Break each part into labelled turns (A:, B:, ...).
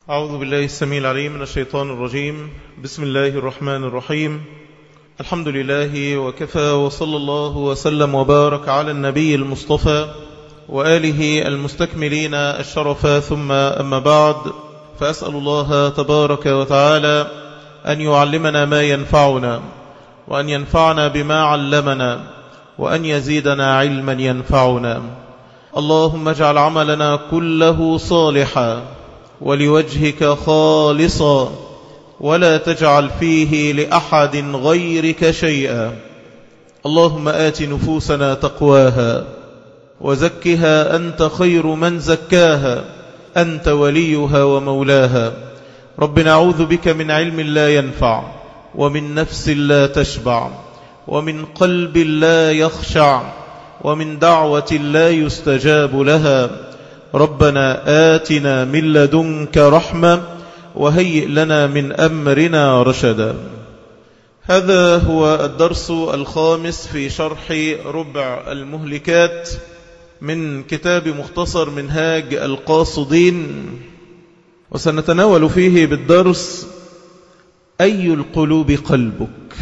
A: أعوذ بالله السميع العليم من الشيطان الرجيم بسم الله الرحمن الرحيم الحمد لله وكفى وصلى الله وسلم وبارك على النبي المصطفى وآله المستكملين الشرف ثم أما بعد فأسأل الله تبارك وتعالى أن يعلمنا ما ينفعنا وأن ينفعنا بما علمنا وأن يزيدنا علما ينفعنا اللهم اجعل عملنا كله صالحا ولوجهك خالصا ولا تجعل فيه لأحد غيرك شيئا اللهم آت نفوسنا تقواها وزكها أنت خير من زكاها أنت وليها ومولاها رب نعوذ بك من علم لا ينفع ومن نفس لا تشبع ومن قلب لا يخشع ومن دعوة لا يستجاب لها ربنا آتنا من لدنك رحمة وهيئ لنا من أمرنا رشدا هذا هو الدرس الخامس في شرح ربع المهلكات من كتاب مختصر منهاج القاصدين وسنتناول فيه بالدرس أي القلوب قلبك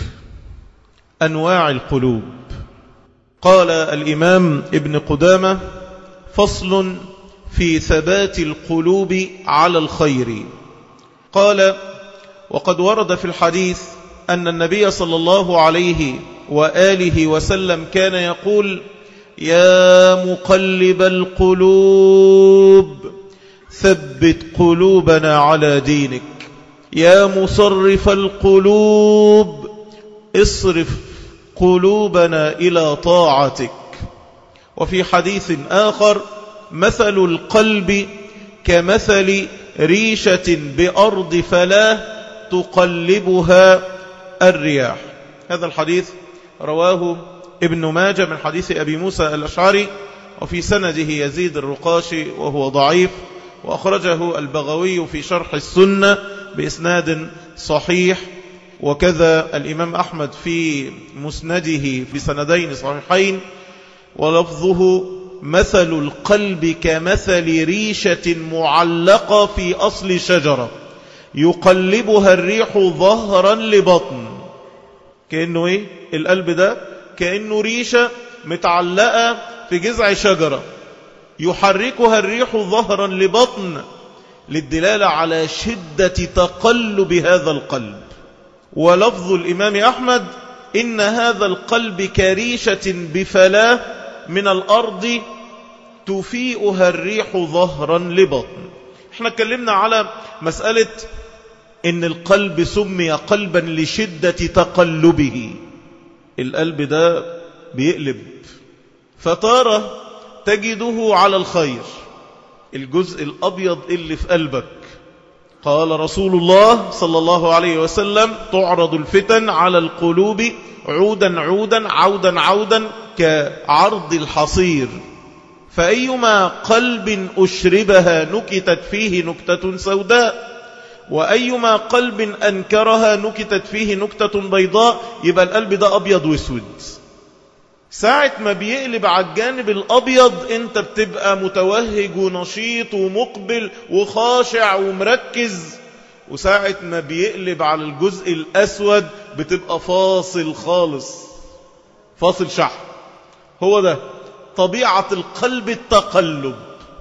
A: أنواع القلوب قال الإمام ابن قدامة فصل في ثبات القلوب على الخير قال وقد ورد في الحديث أن النبي صلى الله عليه وآله وسلم كان يقول يا مقلب القلوب ثبت قلوبنا على دينك يا مصرف القلوب اصرف قلوبنا إلى طاعتك وفي حديث آخر مثل القلب كمثل ريشة بأرض فلاه تقلبها الرياح هذا الحديث رواه ابن ماجة من حديث أبي موسى الأشعري وفي سنده يزيد الرقاشي وهو ضعيف وأخرجه البغوي في شرح السنة بإسناد صحيح وكذا الإمام أحمد في مسنده بسندين صحيحين ولفظه مثل القلب كمثل ريشة معلقة في أصل شجرة يقلبها الريح ظهرا لبطن كأنه إيه القلب ده كأنه ريشة متعلقة في جذع شجرة يحركها الريح ظهرا لبطن للدلالة على شدة تقلب هذا القلب ولفظ الإمام أحمد إن هذا القلب كريشة بفلاه من الأرض تفيئها الريح ظهرا لبطن احنا اتكلمنا على مسألة ان القلب سمي قلبا لشدة تقلبه القلب ده بيقلب فتارة تجده على الخير الجزء الأبيض اللي في قلبك قال رسول الله صلى الله عليه وسلم تعرض الفتن على القلوب عودا عودا عودا عودا كعرض الحصير فأيما قلب أشربها نكتت فيه نكتة سوداء وأيما قلب أنكرها نكتت فيه نكتة بيضاء يبقى القلب ده أبيض واسود ساعة ما بيقلب على الجانب الأبيض انت بتبقى متوهج ونشيط ومقبل وخاشع ومركز وساعة ما بيقلب على الجزء الأسود بتبقى فاصل خالص فاصل شحن هو ده طبيعة القلب التقلب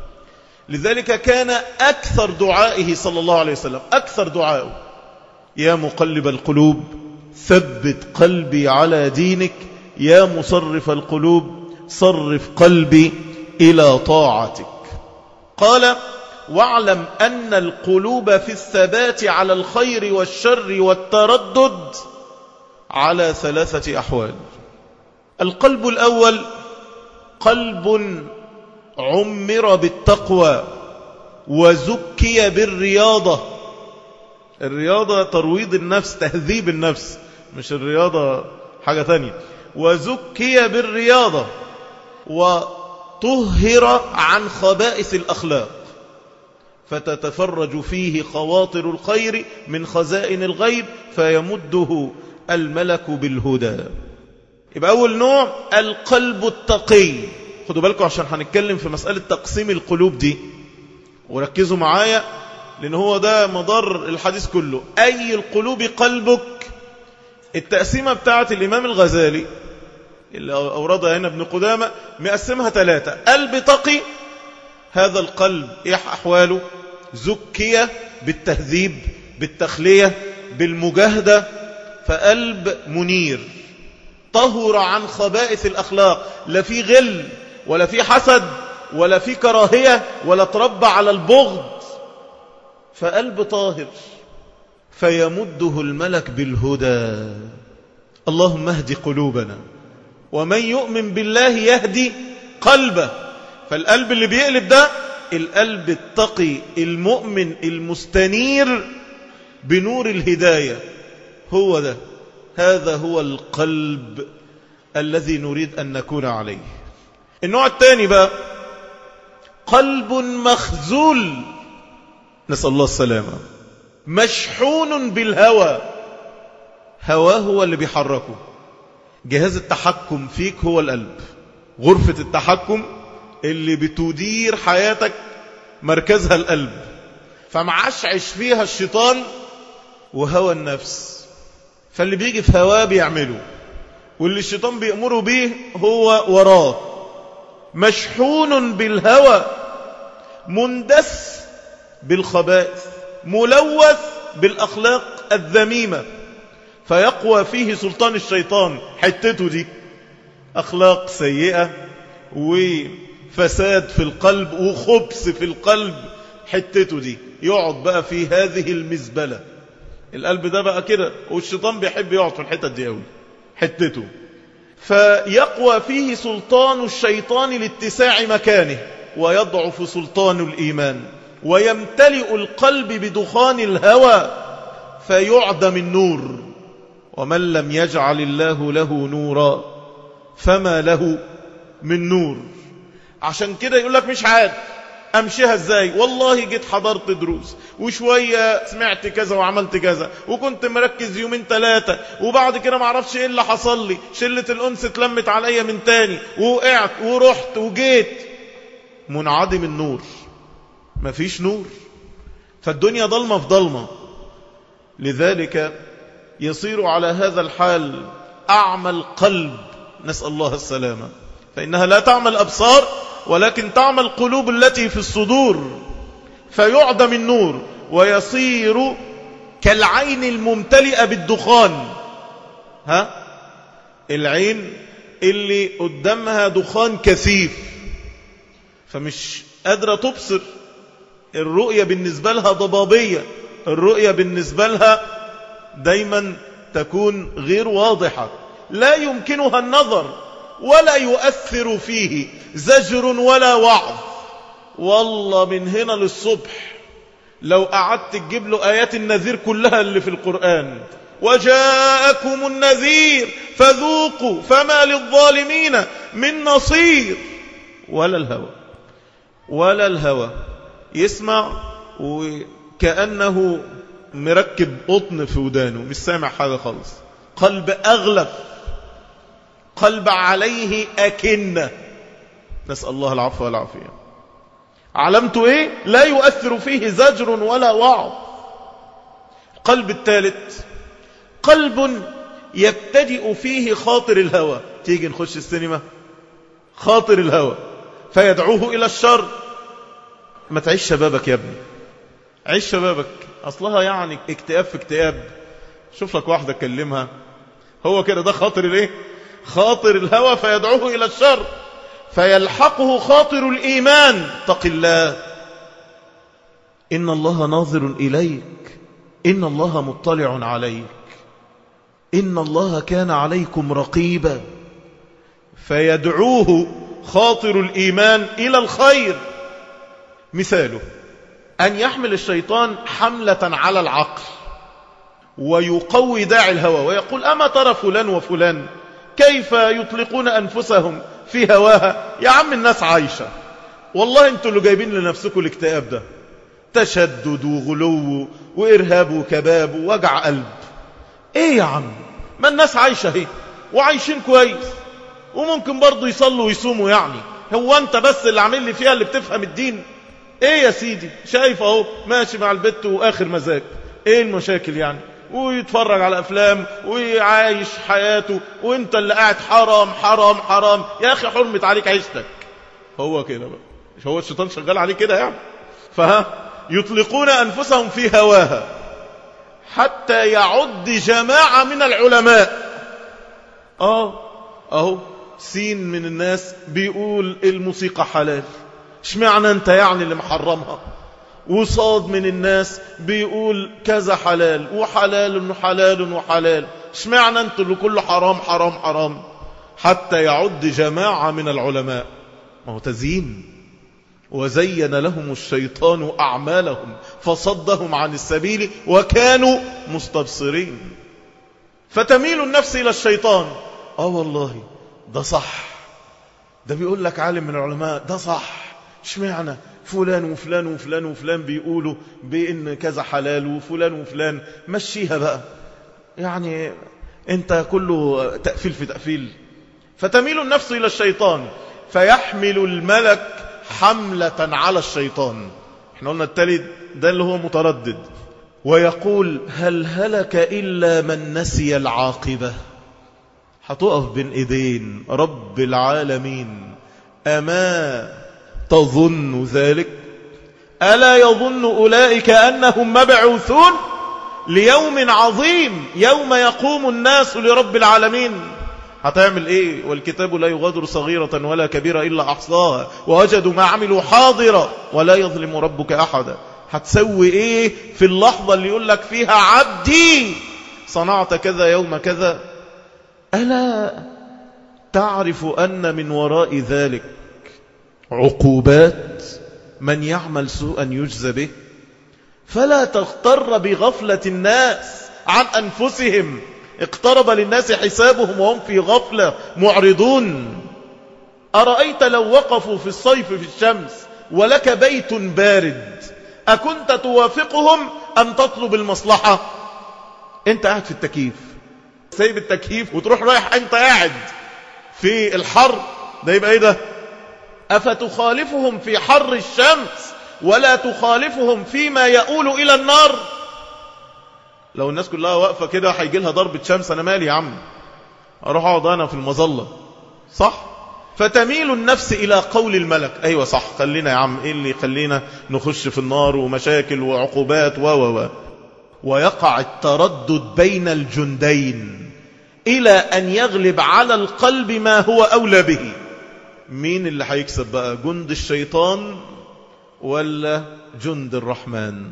A: لذلك كان أكثر دعائه صلى الله عليه وسلم أكثر دعائه يا مقلب القلوب ثبت قلبي على دينك يا مصرف القلوب صرف قلبي إلى طاعتك قال واعلم أن القلوب في الثبات على الخير والشر والتردد على ثلاثة أحوال القلب الأول قلب عمر بالتقوى وزكي بالرياضة الرياضة ترويض النفس تهذيب النفس مش الرياضة حاجة تانية وزكي بالرياضة وطهر عن خبائث الأخلاق فتتفرج فيه خواطر الخير من خزائن الغيب فيمده الملك بالهدى يبقى أول نوع القلب التقي خدوا بالكم عشان هنتكلم في مسألة تقسيم القلوب دي وركزوا معايا لأن هو ده مضر الحديث كله أي القلوب قلبك التقسيمة بتاعة الإمام الغزالي اللي أوردها هنا ابن قدامة مقسمها ثلاثة قلب تقي هذا القلب إيه أحواله زكية بالتهذيب بالتخلية بالمجاهدة فقلب منير طهر عن خبائث الأخلاق لا في غل ولا في حسد ولا في كراهية ولا تربى على البغض فقلب طاهر فيمده الملك بالهدى اللهم اهد قلوبنا ومن يؤمن بالله يهدي قلبه فالقلب اللي بيقلب ده القلب التقي المؤمن المستنير بنور الهداية هو ده هذا هو القلب الذي نريد أن نكون عليه النوع الثاني بقى قلب مخزول نسأل الله السلامة مشحون بالهوى هواه هو اللي بيحركه جهاز التحكم فيك هو القلب غرفة التحكم اللي بتدير حياتك مركزها القلب فمعشعش فيها الشيطان وهوى النفس فاللي بيجي في هواه بيعمله واللي الشيطان بيأمره به هو وراه مشحون بالهوى مندس بالخبائث ملوث بالأخلاق الذميمة فيقوى فيه سلطان الشيطان حتته دي أخلاق سيئة وفساد في القلب وخبث في القلب حتته دي يقعد بقى في هذه المزبلة القلب ده بقى كده والشيطان بيحب يقعد في الحتة دي قوي حتته فيقوى فيه سلطان الشيطان لاتساع مكانه ويضعف سلطان الإيمان ويمتلئ القلب بدخان الهوى فيعدم النور ومن لم يجعل الله له نورا فما له من نور عشان كده يقول لك مش عاد امشيها ازاي والله جيت حضرت دروس وشوية سمعت كذا وعملت كذا وكنت مركز يومين ثلاثة وبعد كده معرفش ايه اللي حصل لي شلة الانس اتلمت عليا من تاني ووقعت ورحت وجيت منعدم النور مفيش نور فالدنيا ضلمة في ضلمة لذلك يصير على هذا الحال أعمى القلب نسأل الله السلامة فإنها لا تعمى الأبصار ولكن تعمى القلوب التي في الصدور فيعدم النور ويصير كالعين الممتلئة بالدخان ها العين اللي قدامها دخان كثيف فمش قادرة تبصر الرؤية بالنسبة لها ضبابية الرؤية بالنسبة لها دايما تكون غير واضحة لا يمكنها النظر ولا يؤثر فيه زجر ولا وعظ والله من هنا للصبح لو قعدت تجيب له آيات النذير كلها اللي في القرآن وجاءكم النذير فذوقوا فما للظالمين من نصير ولا الهوى ولا الهوى يسمع وكأنه مركب قطن في ودانه مش سامع حاجة خالص قلب أغلف قلب عليه أكنة نسأل الله العفو والعافية علمت إيه لا يؤثر فيه زجر ولا وعظ قلب الثالث قلب يبتدئ فيه خاطر الهوى تيجي نخش السينما خاطر الهوى فيدعوه إلى الشر ما تعيش شبابك يا ابني عيش شبابك أصلها يعني اكتئاب في اكتئاب شوف لك واحدة كلمها هو كده ده خاطر الايه خاطر الهوى فيدعوه إلى الشر فيلحقه خاطر الإيمان تق الله إن الله ناظر إليك إن الله مطلع عليك إن الله كان عليكم رقيبا فيدعوه خاطر الإيمان إلى الخير مثاله أن يحمل الشيطان حملة على العقل ويقوي داعي الهوى ويقول أما ترى فلان وفلان كيف يطلقون أنفسهم في هواها يا عم الناس عايشة والله انتوا اللي جايبين لنفسكم الاكتئاب ده تشدد وغلو وإرهاب وكباب ووجع قلب ايه يا عم ما الناس عايشة اهي وعايشين كويس وممكن برضو يصلوا ويصوموا يعني هو انت بس اللي عامل لي فيها اللي بتفهم الدين ايه يا سيدي شايف اهو ماشي مع البت واخر مزاج ايه المشاكل يعني ويتفرج على افلام ويعايش حياته وانت اللي قاعد حرام حرام حرام يا اخي حرمت عليك عيشتك هو كده بقى مش هو الشيطان شغال عليه كده يعني فها يطلقون انفسهم في هواها حتى يعد جماعة من العلماء اه اهو سين من الناس بيقول الموسيقى حلال اشمعنى انت يعني اللي محرمها وصاد من الناس بيقول كذا حلال وحلال وحلال وحلال اشمعنى انت اللي كله حرام حرام حرام حتى يعد جماعة من العلماء ما هو تزيين وزين لهم الشيطان أعمالهم فصدهم عن السبيل وكانوا مستبصرين فتميل النفس إلى الشيطان آه والله ده صح ده بيقول لك عالم من العلماء ده صح اشمعنى فلان وفلان وفلان وفلان بيقولوا بإن كذا حلال وفلان وفلان مشيها بقى يعني انت كله تأفيل في تأفيل فتميل النفس إلى الشيطان فيحمل الملك حملة على الشيطان احنا قلنا التالي ده اللي هو متردد ويقول هل هلك إلا من نسي العاقبة هتقف بين ايدين رب العالمين أما تظن ذلك ألا يظن أولئك أنهم مبعوثون ليوم عظيم يوم يقوم الناس لرب العالمين هتعمل ايه والكتاب لا يغادر صغيرة ولا كبيرة إلا أحصاها ووجدوا ما عملوا حاضرا ولا يظلم ربك أحدا هتسوي ايه في اللحظة اللي يقول لك فيها عبدي صنعت كذا يوم كذا ألا تعرف أن من وراء ذلك عقوبات من يعمل سوءا يجزى به فلا تغتر بغفلة الناس عن أنفسهم اقترب للناس حسابهم وهم في غفلة معرضون أرأيت لو وقفوا في الصيف في الشمس ولك بيت بارد أكنت توافقهم أم تطلب المصلحة انت قاعد في التكييف سايب التكييف وتروح رايح انت قاعد في الحر ده يبقى ايه ده أفتخالفهم في حر الشمس ولا تخالفهم فيما يؤول إلى النار لو الناس كلها واقفة كده هيجي لها ضربة شمس أنا مالي يا عم أروح أقعد أنا في المظلة صح فتميل النفس إلى قول الملك أيوة صح خلينا يا عم إيه اللي يخلينا نخش في النار ومشاكل وعقوبات و و و ويقع التردد بين الجندين إلى أن يغلب على القلب ما هو أولى به مين اللي هيكسب بقى جند الشيطان ولا جند الرحمن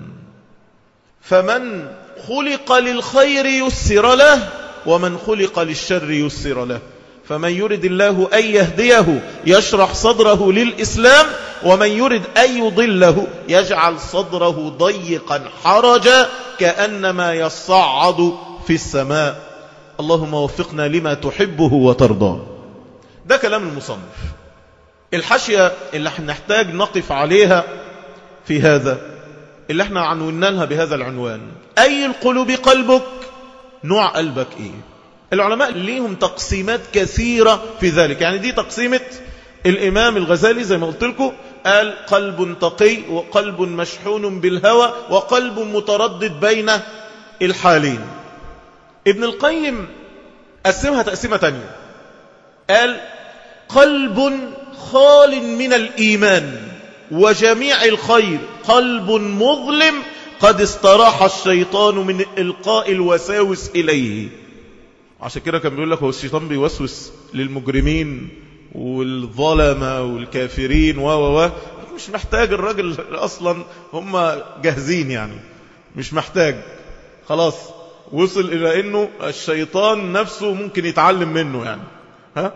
A: فمن خلق للخير يسر له ومن خلق للشر يسر له فمن يرد الله أن يهديه يشرح صدره للإسلام ومن يرد أن يضله يجعل صدره ضيقا حرجا كأنما يصعد في السماء اللهم وفقنا لما تحبه وترضاه ده كلام المصنف الحاشية اللي نحتاج نقف عليها في هذا اللي احنا عنونا لها بهذا العنوان أي القلوب قلبك نوع قلبك ايه العلماء ليهم تقسيمات كثيرة في ذلك يعني دي تقسيمة الإمام الغزالي زي ما قلت لكم قال قلب تقي وقلب مشحون بالهوى وقلب متردد بين الحالين ابن القيم قسمها تقسيمة تانية قال قلب خال من الإيمان وجميع الخير قلب مظلم قد استراح الشيطان من إلقاء الوساوس إليه عشان كده كان بيقول لك هو الشيطان بيوسوس للمجرمين والظلمة والكافرين و و و مش محتاج الراجل أصلا هم جاهزين يعني مش محتاج خلاص وصل إلى أنه الشيطان نفسه ممكن يتعلم منه يعني ها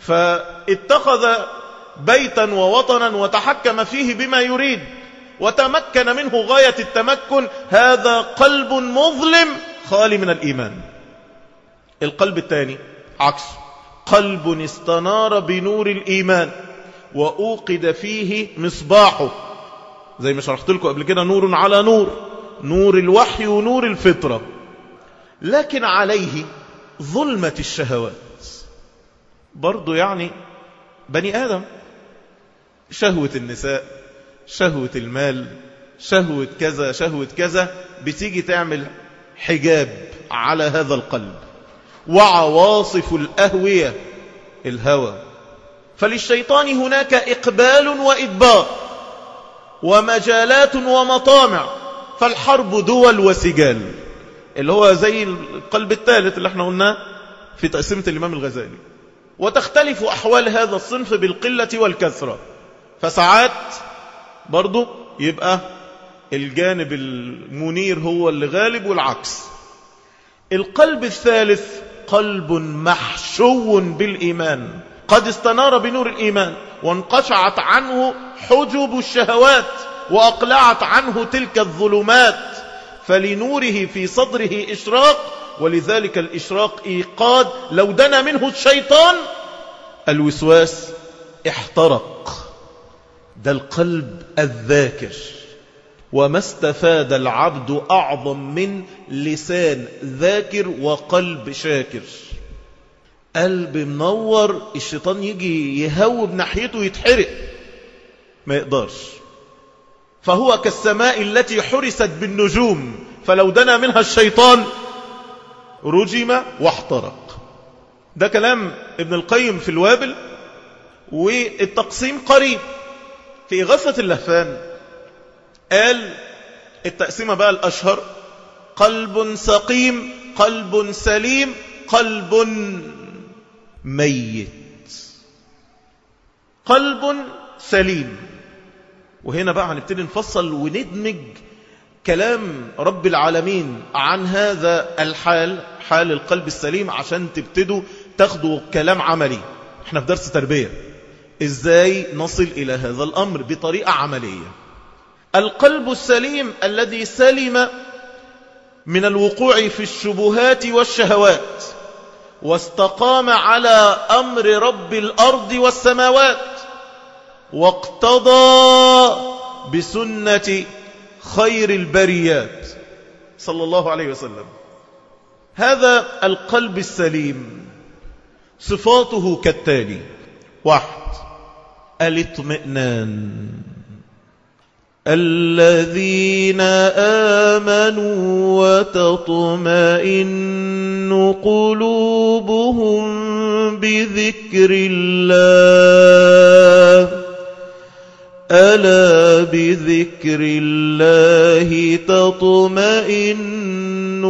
A: فاتخذ بيتا ووطنا وتحكم فيه بما يريد وتمكن منه غاية التمكن هذا قلب مظلم خالي من الإيمان القلب الثاني عكس قلب استنار بنور الإيمان وأوقد فيه مصباحه زي ما شرحت لكم قبل كده نور على نور نور الوحي ونور الفطرة لكن عليه ظلمة الشهوات برضو يعني بني آدم شهوة النساء شهوة المال شهوة كذا شهوة كذا بتيجي تعمل حجاب على هذا القلب وعواصف الأهوية الهوى فللشيطان هناك إقبال وإدبار ومجالات ومطامع فالحرب دول وسجال اللي هو زي القلب الثالث اللي احنا قلناه في تقسيمة الإمام الغزالي وتختلف أحوال هذا الصنف بالقلة والكثرة فساعات برضو يبقى الجانب المنير هو اللي غالب والعكس القلب الثالث قلب محشو بالإيمان قد استنار بنور الإيمان وانقشعت عنه حجب الشهوات وأقلعت عنه تلك الظلمات فلنوره في صدره إشراق ولذلك الإشراق إيقاد لو دنا منه الشيطان الوسواس احترق ده القلب الذاكر وما استفاد العبد أعظم من لسان ذاكر وقلب شاكر قلب منور الشيطان يجي يهوب ناحيته يتحرق ما يقدرش فهو كالسماء التي حرست بالنجوم فلو دنا منها الشيطان رجم واحترق ده كلام ابن القيم في الوابل والتقسيم قريب في إغاثة اللهفان قال التقسيمة بقى الأشهر قلب سقيم قلب سليم قلب ميت قلب سليم وهنا بقى هنبتدي نفصل وندمج كلام رب العالمين عن هذا الحال حال القلب السليم عشان تبتدوا تاخدوا كلام عملي احنا في درس تربية ازاي نصل الى هذا الامر بطريقة عملية القلب السليم الذي سلم من الوقوع في الشبهات والشهوات واستقام على أمر رب الأرض والسماوات واقتضى بسنة خير البريات صلى الله عليه وسلم هذا القلب السليم صفاته كالتالي واحد الاطمئنان الذين آمنوا وتطمئن قلوبهم بذكر الله ألا بذكر الله تطمئن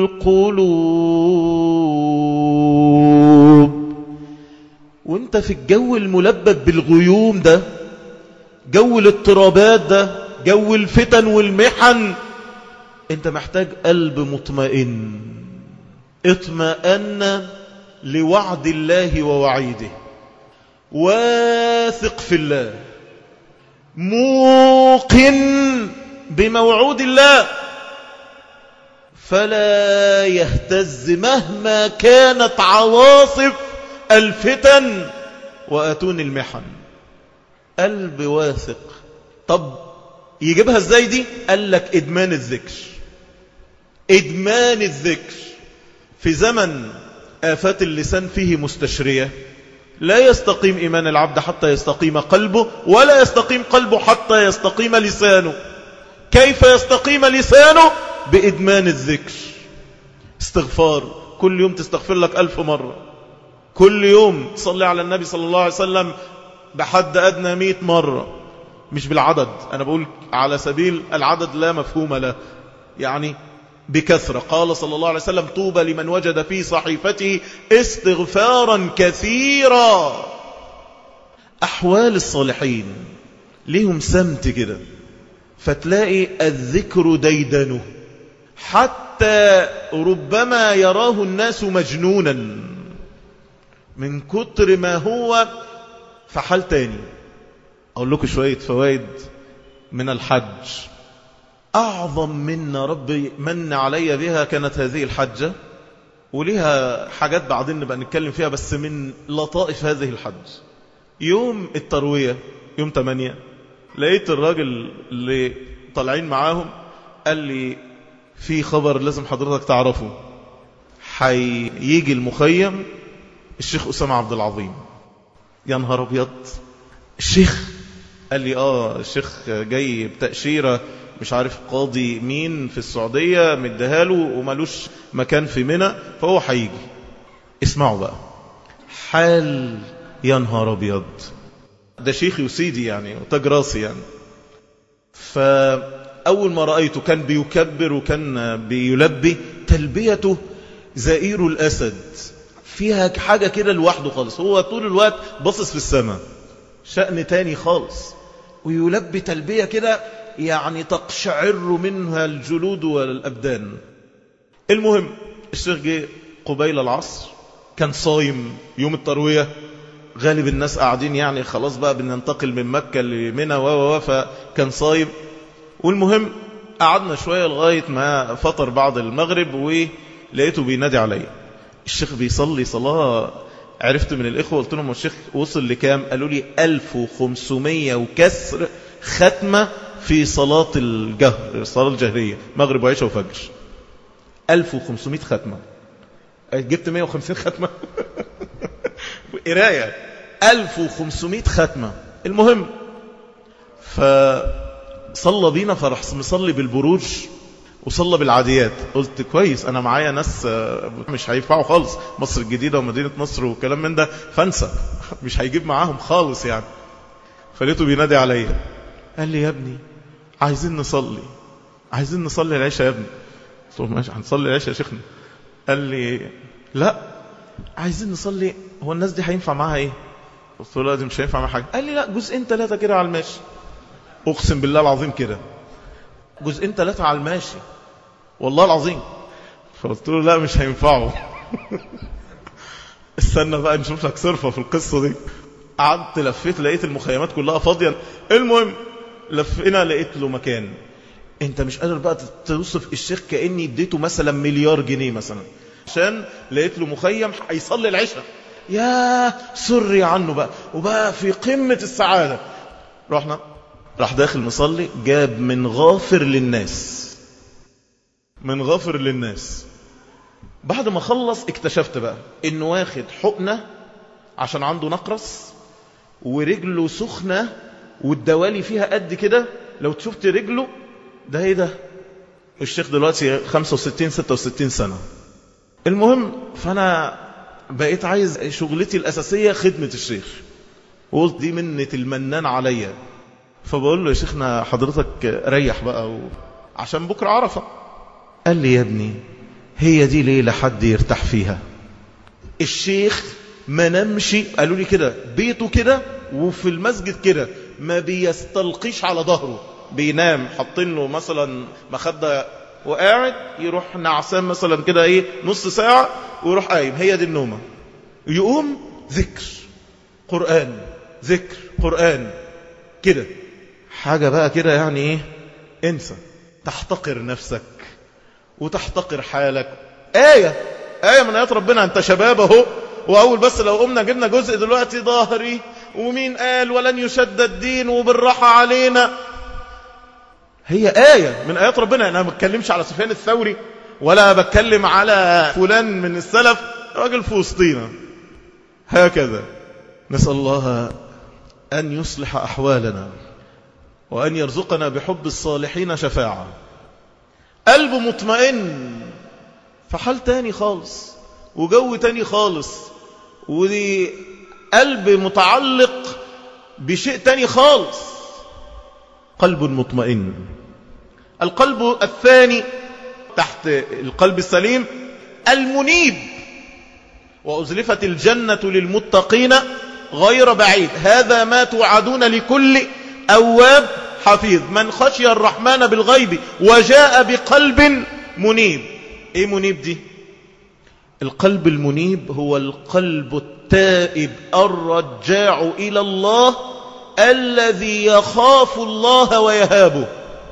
A: القلوب وانت في الجو الملبب بالغيوم ده جو الاضطرابات ده جو الفتن والمحن انت محتاج قلب مطمئن اطمئن لوعد الله ووعيده واثق في الله موقن بموعود الله فلا يهتز مهما كانت عواصف الفتن وأتون المحن قلب واثق طب يجيبها ازاي دي قال لك ادمان الذكر ادمان الذكر في زمن آفات اللسان فيه مستشرية لا يستقيم إيمان العبد حتى يستقيم قلبه ولا يستقيم قلبه حتى يستقيم لسانه كيف يستقيم لسانه بإدمان الذكر استغفار كل يوم تستغفر لك ألف مرة كل يوم تصلي على النبي صلى الله عليه وسلم بحد أدنى مئة مرة مش بالعدد أنا بقول على سبيل العدد لا مفهوم له يعني بكثرة قال صلى الله عليه وسلم طوبى لمن وجد في صحيفته استغفارا كثيرا أحوال الصالحين ليهم سمت كده فتلاقي الذكر ديدنه حتى ربما يراه الناس مجنونا من كتر ما هو فحال تاني أقول لكم شوية فوائد من الحج أعظم منا ربي من علي بها كانت هذه الحجة ولها حاجات بعدين نبقى نتكلم فيها بس من لطائف هذه الحج يوم التروية يوم 8 لقيت الراجل اللي طالعين معاهم قال لي في خبر لازم حضرتك تعرفه حيجي المخيم الشيخ أسامة عبد العظيم يا نهار أبيض الشيخ قال لي اه الشيخ جاي بتأشيرة مش عارف قاضي مين في السعودية مديها له ومالوش مكان في منى فهو هيجي اسمعوا بقى حال يا نهار ابيض ده شيخي وسيدي يعني وتاج راسي يعني فأول ما رأيته كان بيكبر وكان بيلبي تلبيته زئير الأسد فيها حاجة كده لوحده خالص هو طول الوقت باصص في السماء شأن تاني خالص ويلبي تلبية كده يعني تقشعر منها الجلود والأبدان المهم الشيخ جه قبيل العصر كان صايم يوم التروية غالب الناس قاعدين يعني خلاص بقى بننتقل من مكة لمنى و فكان صايم والمهم قعدنا شوية لغاية ما فطر بعد المغرب ولقيته بينادي عليا الشيخ بيصلي صلاة عرفت من الإخوة قلت لهم الشيخ وصل لكام قالوا لي 1500 وكسر ختمة في صلاة الجهر الصلاة الجهرية مغرب وعشاء وفجر 1500 ختمة جبت 150 ختمة قراية 1500 ختمة المهم فصلى بينا فرح مصلي بالبروج وصلى بالعاديات قلت كويس انا معايا ناس مش هينفعوا خالص مصر الجديدة ومدينة نصر وكلام من ده فانسى مش هيجيب معاهم خالص يعني فلقيته بينادي عليا قال لي يا ابني عايزين نصلي عايزين نصلي العشاء يا ابني قلت له ماشي هنصلي العشاء يا شيخنا قال لي لا عايزين نصلي هو الناس دي هينفع معاها ايه قلت له لا دي مش هينفع معاها حاجه قال لي لا جزئين ثلاثه كده على الماشي اقسم بالله العظيم كده جزئين ثلاثه على الماشي والله العظيم فقلت له لا مش هينفعوا استنى بقى نشوف لك صرفه في القصه دي قعدت لفيت لقيت المخيمات كلها فاضيه المهم لفينا لقيت له مكان انت مش قادر بقى توصف الشيخ كاني اديته مثلا مليار جنيه مثلا عشان لقيت له مخيم هيصلي العشاء يا سري عنه بقى وبقى في قمة السعادة رحنا راح داخل مصلي جاب من غافر للناس من غافر للناس بعد ما خلص اكتشفت بقى انه واخد حقنة عشان عنده نقرس ورجله سخنة والدوالي فيها قد كده لو شفت رجله ده ايه ده الشيخ دلوقتي 65 66 سنة المهم فانا بقيت عايز شغلتي الاساسيه خدمه الشيخ وقلت دي منه المنان عليا فبقول له يا شيخنا حضرتك ريح بقى و... عشان بكره عرفه قال لي يا ابني هي دي ليله حد يرتاح فيها الشيخ ما نمشي قالوا لي كده بيته كده وفي المسجد كده ما بيستلقيش على ظهره بينام حاطين له مثلا مخده وقاعد يروح نعسان مثلا كده ايه نص ساعة ويروح قايم هي دي النومة يقوم ذكر قرآن ذكر قرآن كده حاجة بقى كده يعني ايه انسى تحتقر نفسك وتحتقر حالك آية آية من آيات ربنا أنت شباب اهو وأول بس لو قمنا جبنا جزء دلوقتي ظهري ومين قال ولن يشد الدين وبالراحة علينا هي آية من آيات ربنا أنا ما بتكلمش على سفيان الثوري ولا بتكلم على فلان من السلف راجل في وسطينا هكذا نسأل الله أن يصلح أحوالنا وأن يرزقنا بحب الصالحين شفاعة قلب مطمئن فحال تاني خالص وجو تاني خالص ودي قلب متعلق بشيء تاني خالص قلب مطمئن القلب الثاني تحت القلب السليم المنيب وأزلفت الجنة للمتقين غير بعيد هذا ما توعدون لكل أواب حفيظ من خشي الرحمن بالغيب وجاء بقلب منيب ايه منيب دي القلب المنيب هو القلب التائب الرجاع إلى الله الذي يخاف الله ويهابه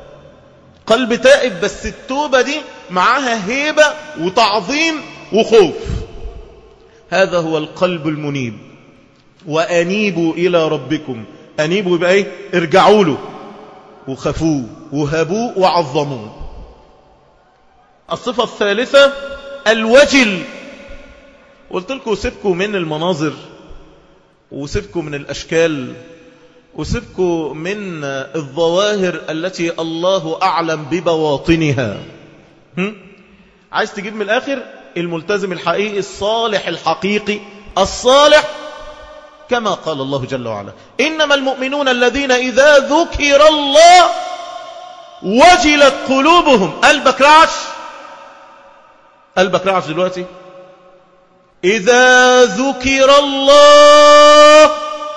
A: قلب تائب بس التوبة دي معاها هيبة وتعظيم وخوف هذا هو القلب المنيب وأنيبوا إلى ربكم أنيبوا يبقى إيه ارجعوا له وخفوه وهبوه وعظموه الصفة الثالثة الوجل قلت لكم سيبكم من المناظر وسيبكم من الأشكال وسيبكوا من الظواهر التي الله أعلم ببواطنها هم؟ عايز تجيب من الآخر الملتزم الحقيقي الصالح الحقيقي الصالح كما قال الله جل وعلا إنما المؤمنون الذين إذا ذكر الله وجلت قلوبهم قلبك رعش قلبك رعش دلوقتي إذا ذكر الله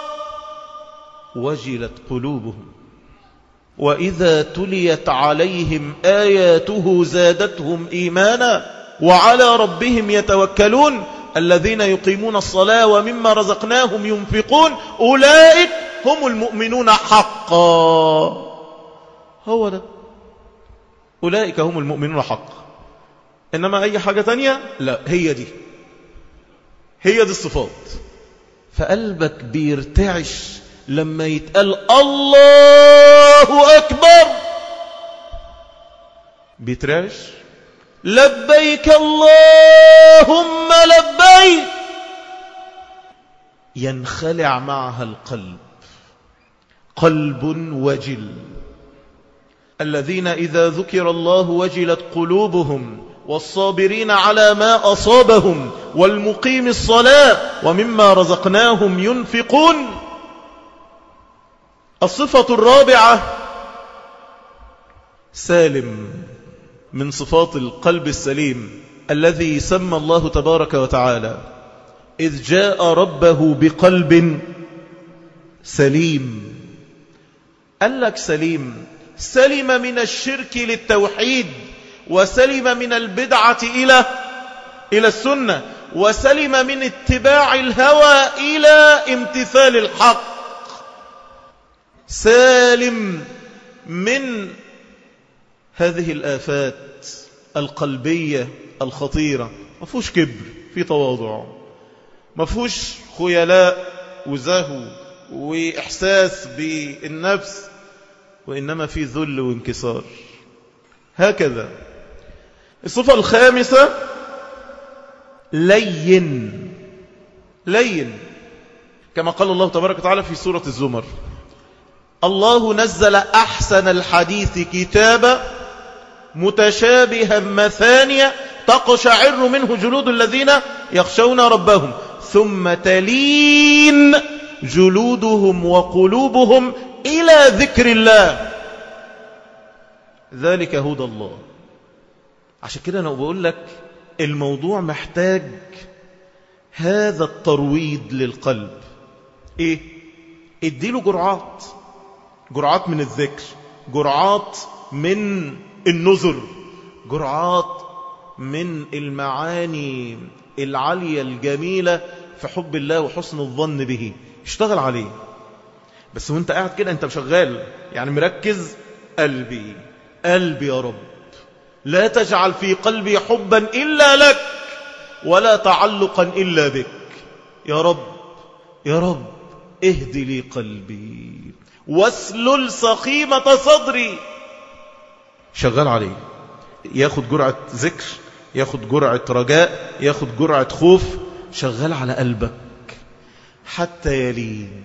A: وجلت قلوبهم وإذا تليت عليهم آياته زادتهم إيمانا وعلى ربهم يتوكلون الذين يقيمون الصلاة ومما رزقناهم ينفقون أولئك هم المؤمنون حقا هو ده أولئك هم المؤمنون حقا إنما أي حاجة تانية لا هي دي هي دي الصفات فقلبك بيرتعش لما يتقال الله أكبر بيترعش لبيك اللهم لبيك ينخلع معها القلب قلب وجل الذين إذا ذكر الله وجلت قلوبهم والصابرين على ما أصابهم والمقيم الصلاة ومما رزقناهم ينفقون الصفة الرابعة سالم من صفات القلب السليم الذي سمى الله تبارك وتعالى إذ جاء ربه بقلب سليم قال لك سليم سلم من الشرك للتوحيد وسلم من البدعة إلى إلى السنة وسلم من اتباع الهوى إلى امتثال الحق سالم من هذه الآفات القلبية الخطيرة ما فيهوش كبر في تواضع ما فيهوش خيلاء وزهو وإحساس بالنفس وإنما في ذل وانكسار هكذا الصفة الخامسة لين لين كما قال الله تبارك وتعالى في سورة الزمر الله نزل أحسن الحديث كتابا متشابها مثانيا تقشعر منه جلود الذين يخشون ربهم ثم تلين جلودهم وقلوبهم إلى ذكر الله ذلك هدى الله عشان كده أنا بقول لك الموضوع محتاج هذا الترويض للقلب ايه اديله جرعات جرعات من الذكر جرعات من النذر جرعات من المعاني العالية الجميلة في حب الله وحسن الظن به اشتغل عليه بس وانت قاعد كده انت مشغال يعني مركز قلبي قلبي يا رب لا تجعل في قلبي حبا إلا لك ولا تعلقا إلا بك يا رب يا رب اهدي لي قلبي واسلل سقيمة صدري شغال عليه ياخد جرعة ذكر ياخد جرعة رجاء ياخد جرعة خوف شغال على قلبك حتى يلين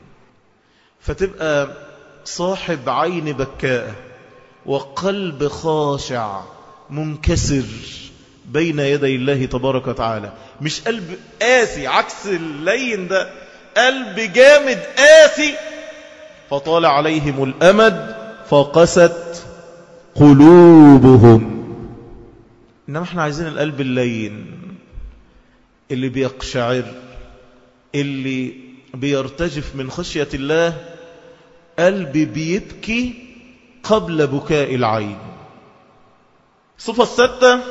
A: فتبقى صاحب عين بكاء وقلب خاشع منكسر بين يدي الله تبارك وتعالى مش قلب قاسي عكس اللين ده قلب جامد قاسي فطال عليهم الأمد فقست قلوبهم إنما احنا عايزين القلب اللين اللي بيقشعر اللي بيرتجف من خشية الله قلب بيبكي قبل بكاء العين صفة الستة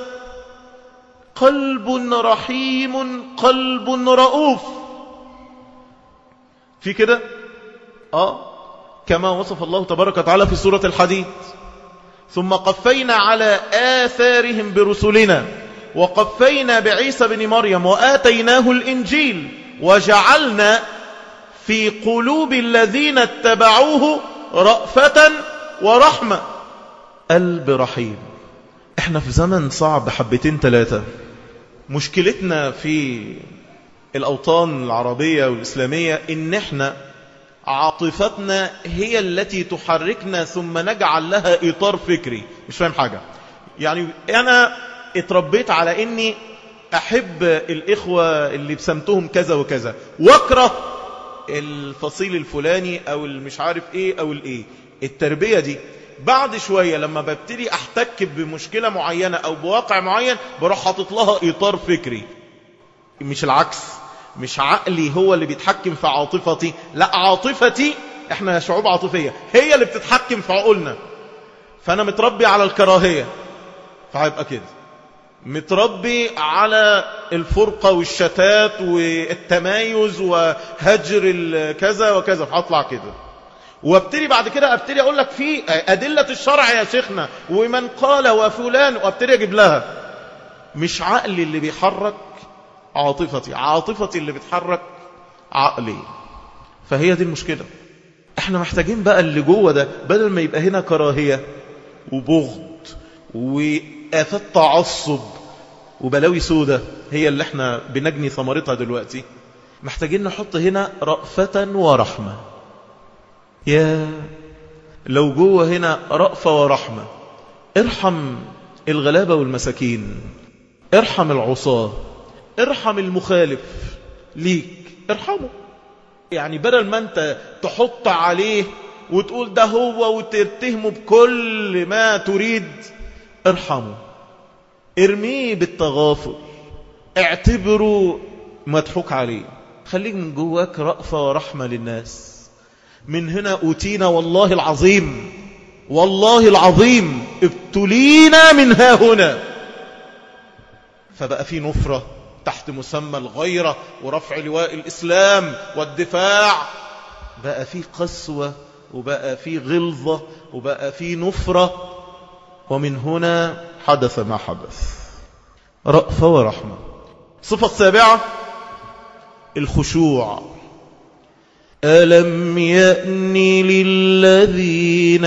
A: قلب رحيم قلب رؤوف في كده آه كما وصف الله تبارك وتعالى في سورة الحديد ثم قفينا على آثارهم برسلنا وقفينا بعيسى بن مريم وآتيناه الإنجيل وجعلنا في قلوب الذين اتبعوه رأفة ورحمة قلب رحيم احنا في زمن صعب حبتين ثلاثة مشكلتنا في الأوطان العربية والإسلامية إن احنا عاطفتنا هي التي تحركنا ثم نجعل لها إطار فكري مش فاهم حاجة يعني أنا اتربيت على أني أحب الإخوة اللي بسمتهم كذا وكذا واكره الفصيل الفلاني أو المش عارف إيه أو الإيه التربية دي بعد شوية لما ببتدي أحتك بمشكلة معينة أو بواقع معين بروح حاطط لها إطار فكري مش العكس مش عقلي هو اللي بيتحكم في عاطفتي لا عاطفتي احنا شعوب عاطفية هي اللي بتتحكم في عقولنا فأنا متربي على الكراهية فهيبقى كده متربي على الفرقة والشتات والتمايز وهجر الكذا وكذا فهطلع كده وابتدي بعد كده ابتدي اقول لك في ادلة الشرع يا شيخنا ومن قال وفلان وابتدي اجيب لها مش عقلي اللي بيحرك عاطفتي عاطفتي اللي بتحرك عقلي فهي دي المشكلة احنا محتاجين بقى اللي جوه ده بدل ما يبقى هنا كراهية وبغض وآفات تعصب وبلاوي سودة هي اللي احنا بنجني ثمرتها دلوقتي محتاجين نحط هنا رأفة ورحمة يا لو جوه هنا رأفة ورحمة ارحم الغلابة والمساكين ارحم العصاة ارحم المخالف ليك ارحمه يعني بدل ما انت تحط عليه وتقول ده هو وتتهمه بكل ما تريد ارحمه ارميه بالتغافل اعتبره مضحوك عليه خليك من جواك رأفة ورحمة للناس من هنا أوتينا والله العظيم والله العظيم ابتلينا من ها هنا فبقى في نفرة تحت مسمى الغيرة ورفع لواء الإسلام والدفاع بقى في قسوة وبقى في غلظة وبقى في نفرة ومن هنا حدث ما حدث رأفة ورحمة صفة السابعة الخشوع ألم يأن للذين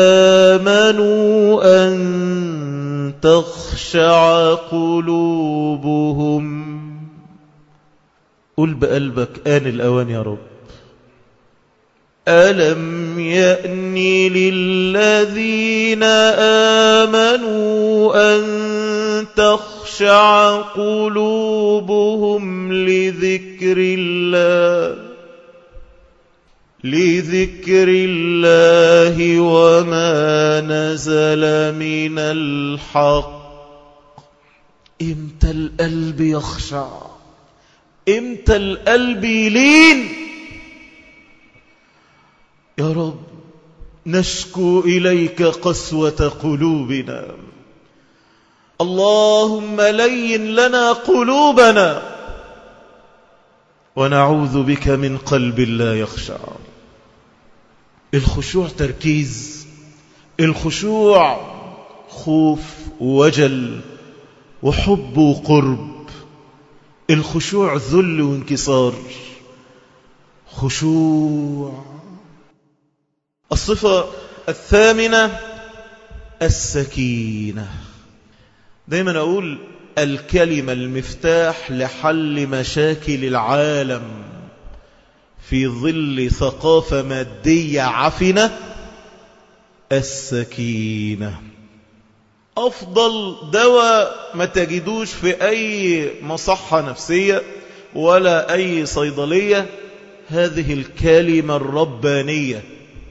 A: آمنوا أن تخشع قلوبهم قل بقلبك آن الأوان يا رب ألم يأن للذين آمنوا أن تخشع قلوبهم لذكر الله لذكر الله وما نزل من الحق امتى القلب يخشع امتى القلب يلين يا رب نشكو إليك قسوة قلوبنا اللهم لين لنا قلوبنا ونعوذ بك من قلب لا يخشع الخشوع تركيز الخشوع خوف ووجل وحب وقرب الخشوع ذل وانكسار خشوع الصفة الثامنة السكينة دايما أقول الكلمة المفتاح لحل مشاكل العالم في ظل ثقافة مادية عفنة السكينة أفضل دواء ما تجدوش في أي مصحة نفسية ولا أي صيدلية هذه الكلمة الربانية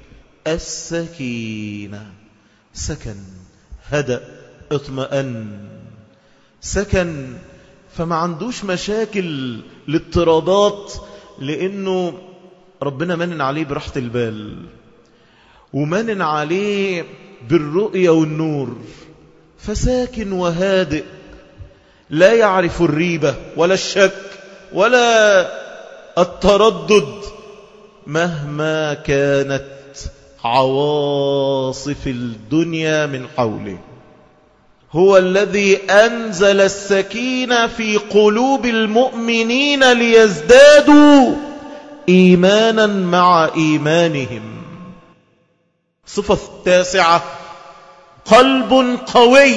A: السكينة سكن هدأ اطمئن سكن فما عندوش مشاكل الاضطرابات لأنه ربنا منن عليه براحة البال ومنن عليه بالرؤية والنور فساكن وهادئ لا يعرف الريبة ولا الشك ولا التردد مهما كانت عواصف الدنيا من حوله هو الذي أنزل السكينة في قلوب المؤمنين ليزدادوا إيمانا مع إيمانهم صفة التاسعة قلب قوي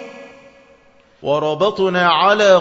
A: وربطنا على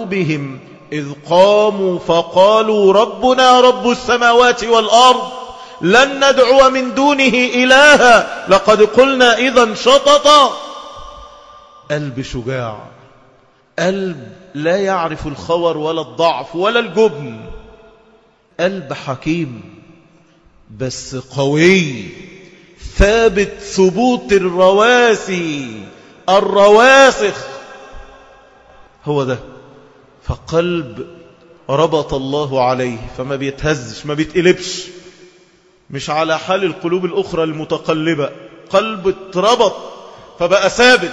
A: قلوبهم إذ قاموا فقالوا ربنا رب السماوات والأرض لن ندعو من دونه إلها لقد قلنا إذا شططا قلب شجاع قلب لا يعرف الخور ولا الضعف ولا الجبن قلب حكيم بس قوي ثابت ثبوت الرواسي الرواسخ هو ده فقلب ربط الله عليه فما بيتهزش ما بيتقلبش مش على حال القلوب الأخرى المتقلبة قلب اتربط فبقى ثابت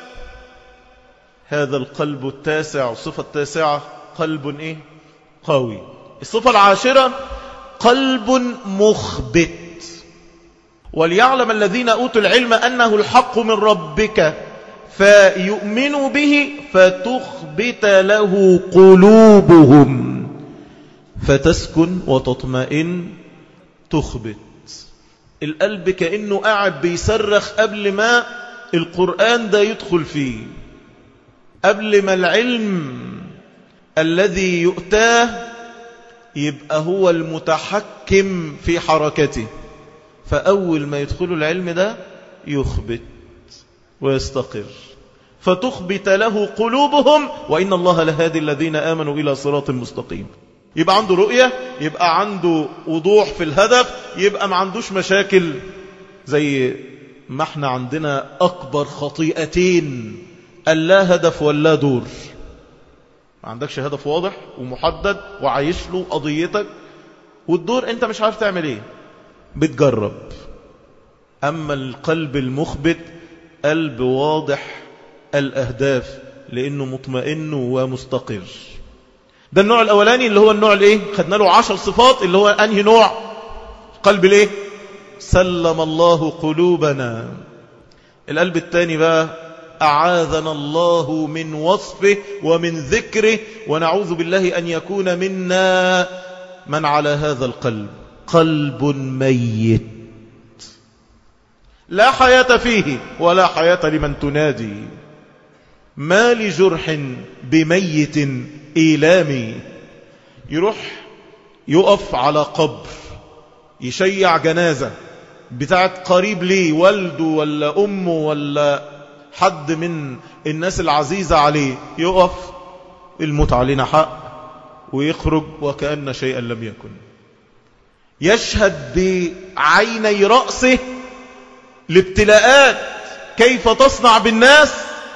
A: هذا القلب التاسع الصفة التاسعة قلب إيه؟ قوي الصفة العاشرة قلب مخبت وليعلم الذين أوتوا العلم أنه الحق من ربك فيؤمنوا به فتخبت له قلوبهم فتسكن وتطمئن تخبت القلب كأنه قاعد بيصرخ قبل ما القرآن ده يدخل فيه قبل ما العلم الذي يؤتاه يبقى هو المتحكم في حركته فأول ما يدخل العلم ده يخبت ويستقر فتخبت له قلوبهم وإن الله لهادي الذين آمنوا إلى صراط مستقيم يبقى عنده رؤية يبقى عنده وضوح في الهدف يبقى ما عندوش مشاكل زي ما احنا عندنا أكبر خطيئتين اللا هدف ولا دور ما عندكش هدف واضح ومحدد وعايش له قضيتك والدور انت مش عارف تعمل ايه بتجرب أما القلب المخبت قلب واضح الأهداف لأنه مطمئن ومستقر ده النوع الأولاني اللي هو النوع الايه خدنا له عشر صفات اللي هو أنهي نوع قلب الايه سلم الله قلوبنا القلب الثاني بقى أعاذنا الله من وصفه ومن ذكره ونعوذ بالله أن يكون منا من على هذا القلب قلب ميت لا حياة فيه ولا حياة لمن تنادي ما لجرح بميت إيلامي يروح يقف على قبر يشيع جنازة بتاعت قريب ليه والده ولا أمه ولا حد من الناس العزيزة عليه يقف الموت علينا حق ويخرج وكأن شيئا لم يكن يشهد بعيني رأسه الابتلاءات كيف تصنع بالناس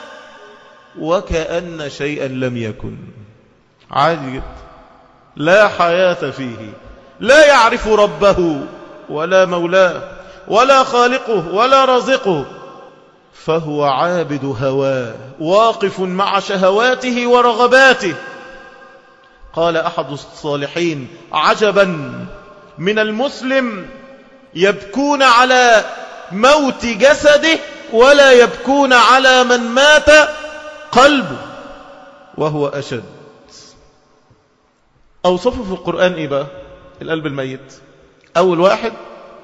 A: وكأن شيئا لم يكن عادي جدا لا حياة فيه لا يعرف ربه ولا مولاه ولا خالقه ولا رازقه فهو عابد هواه واقف مع شهواته ورغباته قال أحد الصالحين عجبا من المسلم يبكون على موت جسده ولا يبكون على من مات قلبه وهو أشد أوصفه في القرآن إيه بقى القلب الميت أول واحد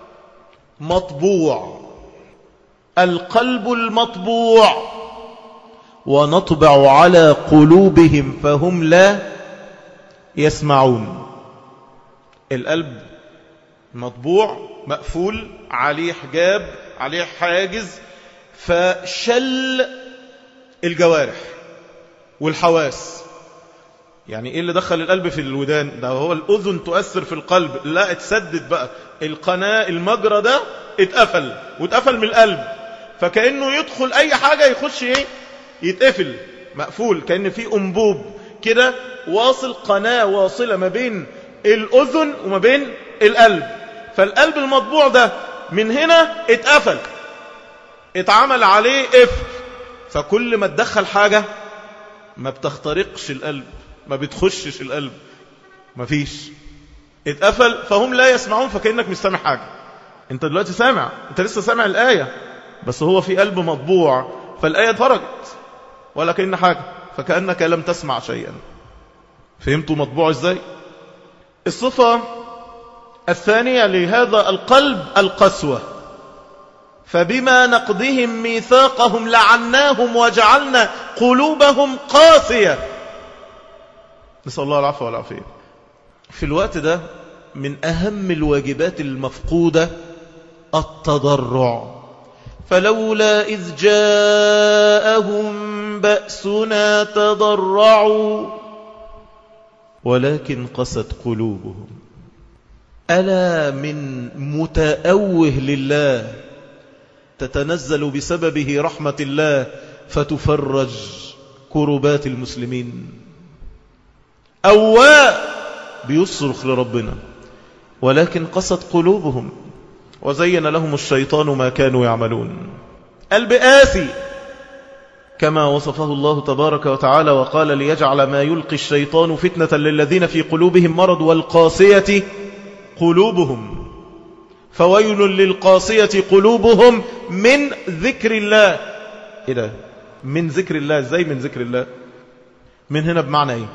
A: مطبوع القلب المطبوع ونطبع على قلوبهم فهم لا يسمعون القلب مطبوع مقفول عليه حجاب عليه حاجز فشل الجوارح والحواس يعني ايه اللي دخل القلب في الودان ده هو الاذن تؤثر في القلب لا اتسدد بقى القناة المجرى ده اتقفل واتقفل من القلب فكأنه يدخل اي حاجة يخش ايه يتقفل مقفول كأن في انبوب كده واصل قناة واصلة ما بين الاذن وما بين القلب فالقلب المطبوع ده من هنا اتقفل اتعمل عليه قفل فكل ما تدخل حاجة ما بتخترقش القلب ما بتخشش القلب ما فيش اتقفل فهم لا يسمعون فكأنك مش سامع حاجة انت دلوقتي سامع انت لسه سامع الآية بس هو في قلب مطبوع فالآية خرجت ولا كأن حاجة فكأنك لم تسمع شيئا فهمتوا مطبوع ازاي الصفة الثانية لهذا القلب القسوة فبما نقضهم ميثاقهم لعناهم وجعلنا قلوبهم قاسية نسأل الله العفو والعافية في الوقت ده من أهم الواجبات المفقودة التضرع فلولا إذ جاءهم بأسنا تضرعوا ولكن قست قلوبهم ألا من متأوه لله تتنزل بسببه رحمة الله فتفرج كربات المسلمين أواء بيصرخ لربنا ولكن قست قلوبهم وزين لهم الشيطان ما كانوا يعملون البآسي كما وصفه الله تبارك وتعالى وقال ليجعل ما يلقي الشيطان فتنة للذين في قلوبهم مرض والقاسية قلوبهم فويل للقاسية قلوبهم من ذكر الله إيه ده من ذكر الله ازاي من ذكر الله من هنا بمعنى ايه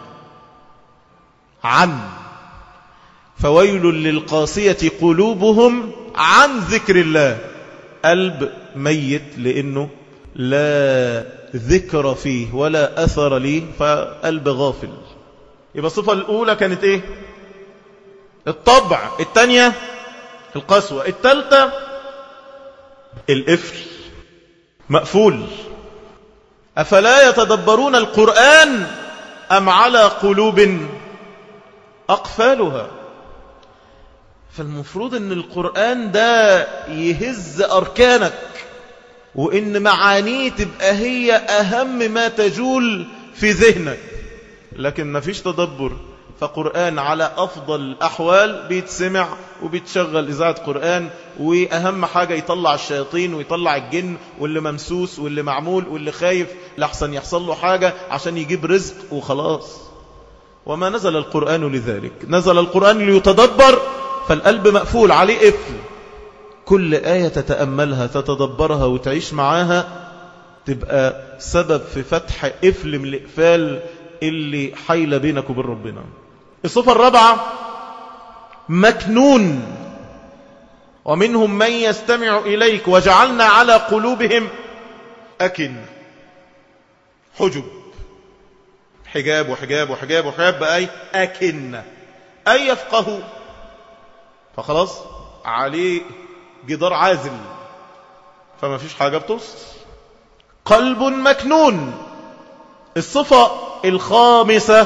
A: عن فويل للقاسية قلوبهم عن ذكر الله قلب ميت لأنه لا ذكر فيه ولا أثر ليه فقلب غافل يبقى الصفة الأولى كانت إيه الطبع الثانية القسوة الثالثة الإفل مقفول أفلا يتدبرون القرآن أم على قلوب أقفالها فالمفروض أن القرآن ده يهز أركانك وإن معانيه تبقى هي أهم ما تجول في ذهنك لكن ما فيش تدبر فقرآن على أفضل الأحوال بيتسمع وبيتشغل إذاعة قرآن وأهم حاجة يطلع الشياطين ويطلع الجن واللي ممسوس واللي معمول واللي خايف لحسن يحصل له حاجة عشان يجيب رزق وخلاص وما نزل القرآن لذلك نزل القرآن ليتدبر فالقلب مقفول عليه قفل كل آية تتأملها تتدبرها وتعيش معاها تبقى سبب في فتح قفل من الإقفال اللي حيل بينك وبين ربنا الصفة الرابعة مكنون ومنهم من يستمع إليك وجعلنا على قلوبهم أكن حجب حجاب وحجاب وحجاب وحجاب بأي أكن أي يفقه فخلاص عليه جدار عازل فما فيش حاجة بتوصل قلب مكنون الصفة الخامسة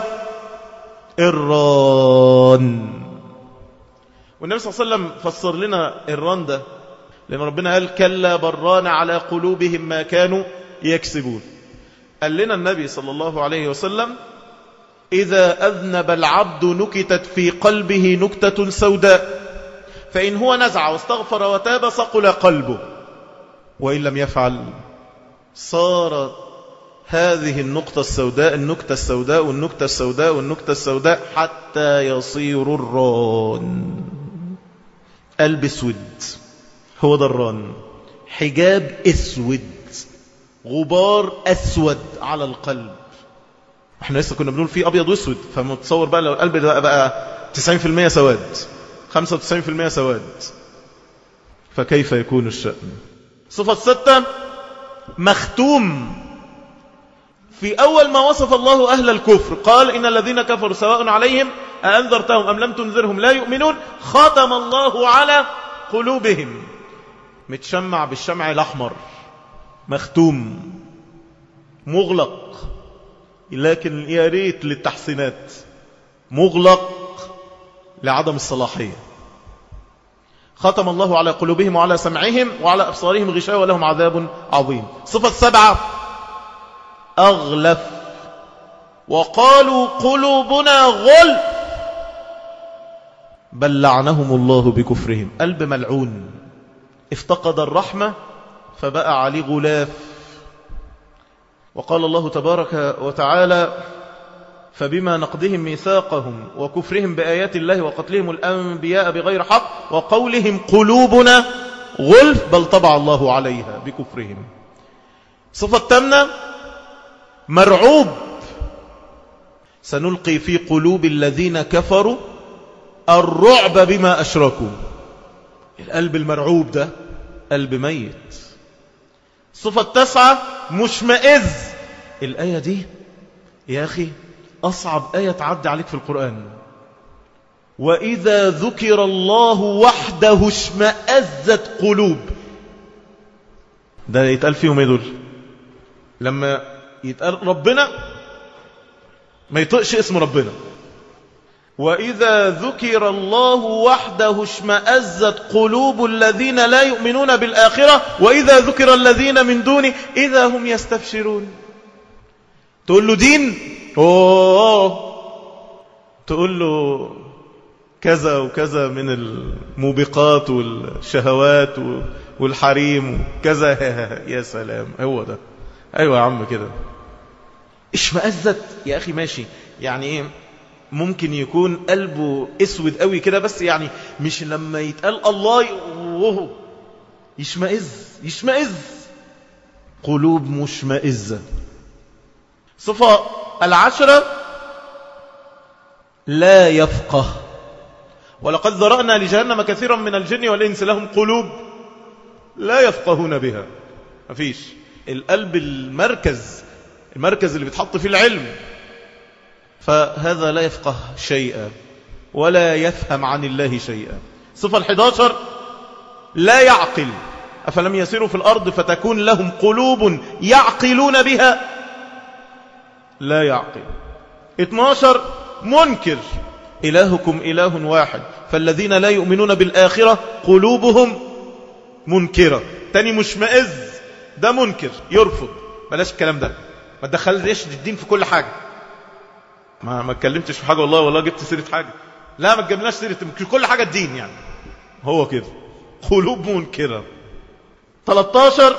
A: الران والنبي صلى الله عليه وسلم فسر لنا الران ده لأن ربنا قال كلا بران على قلوبهم ما كانوا يكسبون قال لنا النبي صلى الله عليه وسلم إذا أذنب العبد نكتت في قلبه نكتة سوداء فإن هو نزع واستغفر وتاب صقل قلبه وإن لم يفعل صارت هذه النقطة السوداء النكتة السوداء والنكتة السوداء والنكتة السوداء حتى يصير الران قلب اسود هو ده الران حجاب اسود غبار اسود على القلب احنا لسه كنا بنقول فيه ابيض واسود فمتصور بقى لو القلب ده بقى 90% سواد 95% سواد فكيف يكون الشأن صفة ستة مختوم في أول ما وصف الله أهل الكفر قال إن الذين كفروا سواء عليهم أأنذرتهم أم لم تنذرهم لا يؤمنون ختم الله على قلوبهم متشمع بالشمع الأحمر مختوم مغلق لكن يا ريت للتحسينات مغلق لعدم الصلاحية ختم الله على قلوبهم وعلى سمعهم وعلى أبصارهم غشاوة ولهم عذاب عظيم صفة سبعة أغلف وقالوا قلوبنا غل بل لعنهم الله بكفرهم قلب ملعون افتقد الرحمة فبقى عليه غلاف وقال الله تبارك وتعالى فبما نقضهم ميثاقهم وكفرهم بآيات الله وقتلهم الأنبياء بغير حق وقولهم قلوبنا غلف بل طبع الله عليها بكفرهم صفة تمنى مرعوب سنلقي في قلوب الذين كفروا الرعب بما أشركوا القلب المرعوب ده قلب ميت صفة تسعة مشمئز الآية دي يا أخي أصعب آية تعدي عليك في القرآن وإذا ذكر الله وحده اشمأزت قلوب ده يتقال فيهم ايه دول لما يتقال ربنا ما يطقش اسم ربنا وإذا ذكر الله وحده اشمأزت قلوب الذين لا يؤمنون بالآخرة وإذا ذكر الذين من دونه إذا هم يستبشرون تقول له دين أوه تقول له كذا وكذا من الموبقات والشهوات والحريم وكذا يا سلام هو ده أيوة يا عم كده اشمأزت يا أخي ماشي يعني إيه ممكن يكون قلبه اسود قوي كده بس يعني مش لما يتقال الله وهو يشمئز يشمئز قلوب مشمئزة صفة العشرة لا يفقه ولقد ذرأنا لجهنم كثيرا من الجن والإنس لهم قلوب لا يفقهون بها مفيش القلب المركز المركز اللي بيتحط فيه العلم فهذا لا يفقه شيئا ولا يفهم عن الله شيئا صفة الحداشر لا يعقل أفلم يسيروا في الأرض فتكون لهم قلوب يعقلون بها لا يعقل 12 منكر إلهكم إله واحد فالذين لا يؤمنون بالآخرة قلوبهم منكرة تاني مشمئز ده منكر يرفض بلاش الكلام ده ما تدخلش الدين في كل حاجة ما ما اتكلمتش في حاجة والله والله جبت سيرة حاجة لا ما تجيبناش سيرة كل حاجة الدين يعني هو كده قلوب منكرة 13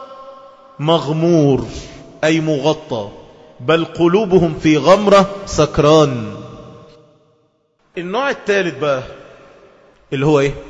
A: مغمور أي مغطى بل قلوبهم في غمرة سكران النوع الثالث بقى اللي هو ايه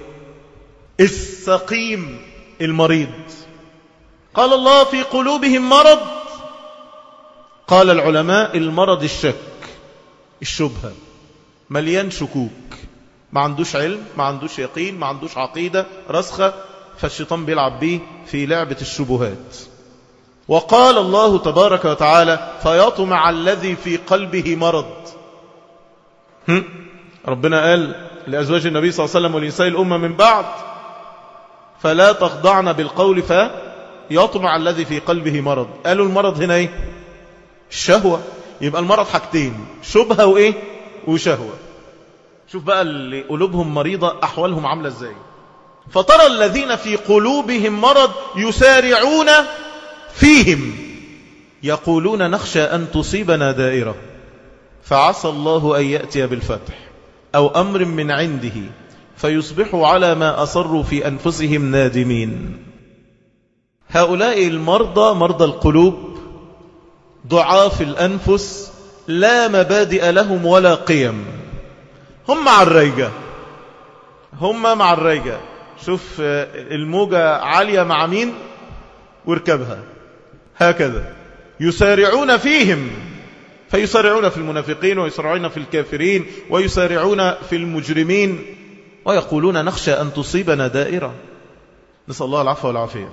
A: السقيم المريض قال الله في قلوبهم مرض قال العلماء المرض الشك الشبهة مليان شكوك ما عندوش علم ما عندوش يقين ما عندوش عقيدة رسخة فالشيطان بيلعب بيه في لعبة الشبهات وقال الله تبارك وتعالى فيطمع الذي في قلبه مرض هم؟ ربنا قال لأزواج النبي صلى الله عليه وسلم ولنساء الأمة من بعد فلا تخضعن بالقول فيطمع الذي في قلبه مرض قالوا المرض هنا ايه الشهوة يبقى المرض حاجتين شبهة وايه وشهوة شوف بقى اللي قلوبهم مريضة أحوالهم عاملة ازاي فترى الذين في قلوبهم مرض يسارعون فيهم يقولون نخشى أن تصيبنا دائرة فعسى الله أن يأتي بالفتح أو أمر من عنده فيصبحوا على ما أصروا في أنفسهم نادمين هؤلاء المرضى مرضى القلوب ضعاف الأنفس لا مبادئ لهم ولا قيم هم مع الريجة هم مع الريجة شوف الموجة عالية مع مين واركبها هكذا يسارعون فيهم فيسارعون في المنافقين ويسارعون في الكافرين ويسارعون في المجرمين ويقولون نخشى أن تصيبنا دائرة نسأل الله العفو والعافية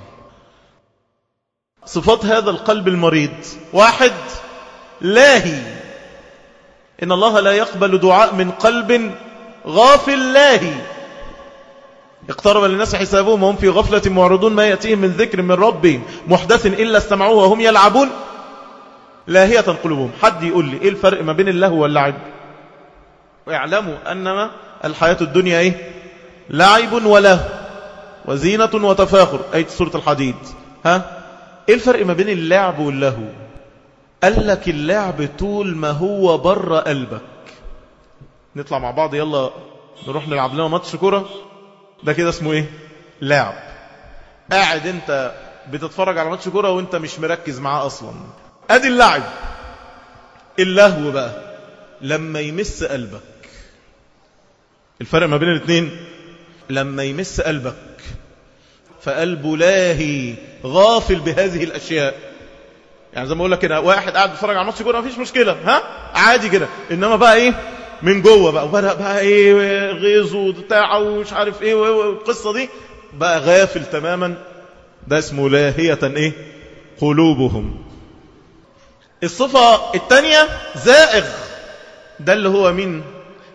A: صفات هذا القلب المريض واحد لاهي إن الله لا يقبل دعاء من قلب غافل لاهي اقترب للناس حسابهم وهم في غفلة معرضون ما يأتيهم من ذكر من ربهم محدث إلا استمعوه وهم يلعبون لاهية قلوبهم حد يقول لي إيه الفرق ما بين اللهو واللعب واعلموا أنما الحياة الدنيا إيه لعب ولهو وزينة وتفاخر أي سورة الحديد ها إيه الفرق ما بين اللعب واللهو قال لك اللعب طول ما هو بره قلبك نطلع مع بعض يلا نروح نلعب لنا ماتش كرة ده كده اسمه ايه لعب قاعد انت بتتفرج على ماتش كرة وانت مش مركز معاه اصلا ادي اللعب اللهو بقى لما يمس قلبك الفرق ما بين الاثنين لما يمس قلبك فقلبه لاهي غافل بهذه الاشياء يعني زي ما اقول لك كده واحد قاعد بيتفرج على ماتش كوره مفيش مشكله ها عادي كده انما بقى ايه من جوه بقى وبدا بقى ايه غيظ وبتاع ومش عارف ايه والقصه دي بقى غافل تماما ده اسمه لاهيه ايه قلوبهم الصفه الثانيه زائغ ده اللي هو مين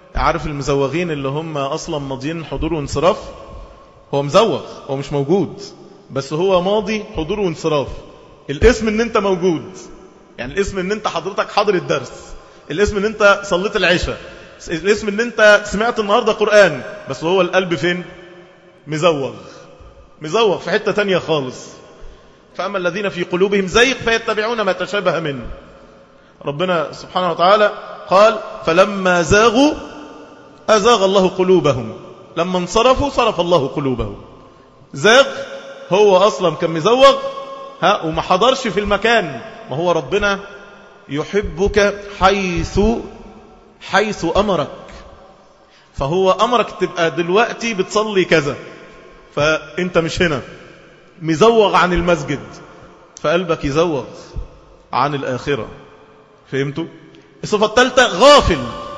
A: عارف المزوغين اللي هم أصلا ماضيين حضور وانصراف هو مزوغ هو مش موجود بس هو ماضي حضور وانصراف الاسم ان انت موجود يعني الاسم ان انت حضرتك حاضر الدرس الاسم ان انت صليت العشاء الاسم ان انت سمعت النهاردة قرآن بس هو القلب فين مزوغ مزوغ في حتة تانية خالص فأما الذين في قلوبهم زيق فيتبعون ما تشابه منه ربنا سبحانه وتعالى قال فلما زاغوا أزاغ الله قلوبهم لما انصرفوا صرف الله قلوبهم زاغ هو أصلا كان مزوغ ها وما حضرش في المكان ما هو ربنا يحبك حيث حيث أمرك فهو أمرك تبقى دلوقتي بتصلي كذا فأنت مش هنا مزوغ عن المسجد فقلبك يزوغ عن الآخرة فهمتوا؟ الصفة الثالثة غافل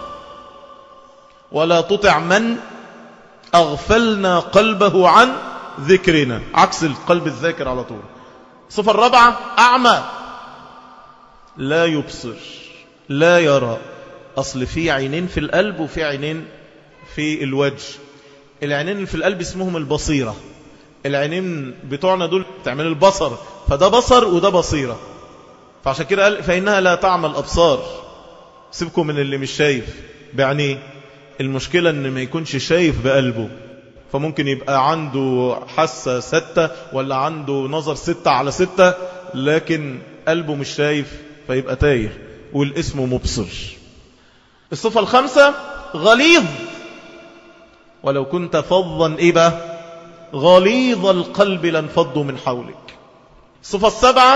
A: ولا تطع من أغفلنا قلبه عن ذكرنا عكس القلب الذاكر على طول الصفة الرابعة أعمى لا يبصر لا يرى أصل في عينين في القلب وفي عينين في الوجه العينين اللي في القلب اسمهم البصيرة العينين بتوعنا دول تعمل البصر فده بصر وده بصيرة فعشان كده قال فإنها لا تعمل أبصار سيبكم من اللي مش شايف بعينيه المشكلة ان ما يكونش شايف بقلبه فممكن يبقى عنده حاسة ستة ولا عنده نظر ستة على ستة لكن قلبه مش شايف فيبقى تايه والاسم مبصر الصفة الخامسة غليظ ولو كنت فظا إيه بقى غليظ القلب لانفضوا من حولك الصفة السبعة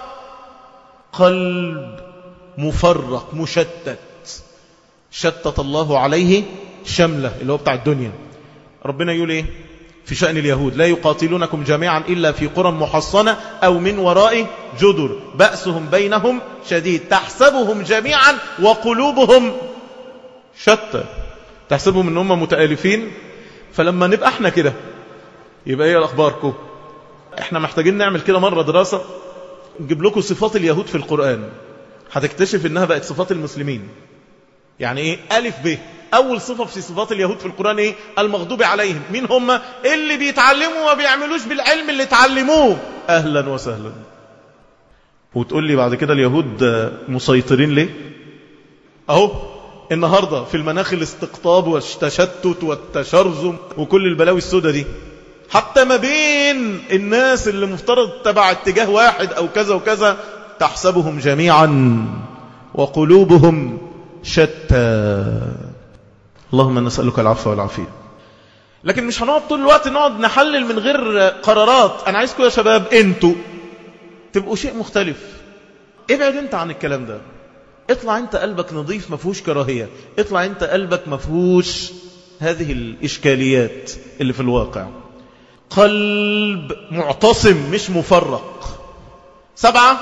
A: قلب مفرق مشتت شتت الله عليه شملة اللي هو بتاع الدنيا ربنا يقول ايه في شأن اليهود لا يقاتلونكم جميعا إلا في قرى محصنة أو من وراء جدر بأسهم بينهم شديد تحسبهم جميعا وقلوبهم شتى تحسبهم ان هم متآلفين فلما نبقى احنا كده يبقى ايه الاخباركم احنا محتاجين نعمل كده مرة دراسة نجيب لكم صفات اليهود في القرآن هتكتشف انها بقت صفات المسلمين يعني ايه ألف ب أول صفة في صفات اليهود في القرآن ايه المغضوب عليهم مين هم اللي بيتعلموا وما بيعملوش بالعلم اللي اتعلموه أهلا وسهلا وتقول لي بعد كده اليهود مسيطرين ليه أهو النهاردة في المناخ الاستقطاب والتشتت والتشرذم وكل البلاوي السودة دي حتى ما بين الناس اللي مفترض تبع اتجاه واحد أو كذا وكذا تحسبهم جميعا وقلوبهم شتى اللهم نسألك العفو والعافية لكن مش هنقعد طول الوقت نقعد نحلل من غير قرارات أنا عايزكم يا شباب انتوا تبقوا شيء مختلف ابعد انت عن الكلام ده اطلع انت قلبك نظيف ما فيهوش كراهية اطلع انت قلبك ما فيهوش هذه الإشكاليات اللي في الواقع قلب معتصم مش مفرق سبعة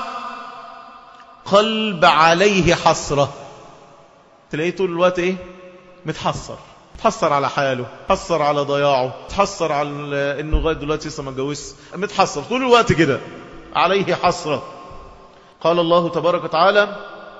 A: قلب عليه حسرة تلاقيه طول الوقت ايه متحسر متحسر على حاله متحسر على ضياعه متحسر على انه لغايه دلوقتي لسه ما اتجوزش متحسر طول الوقت كده عليه حسرة قال الله تبارك وتعالى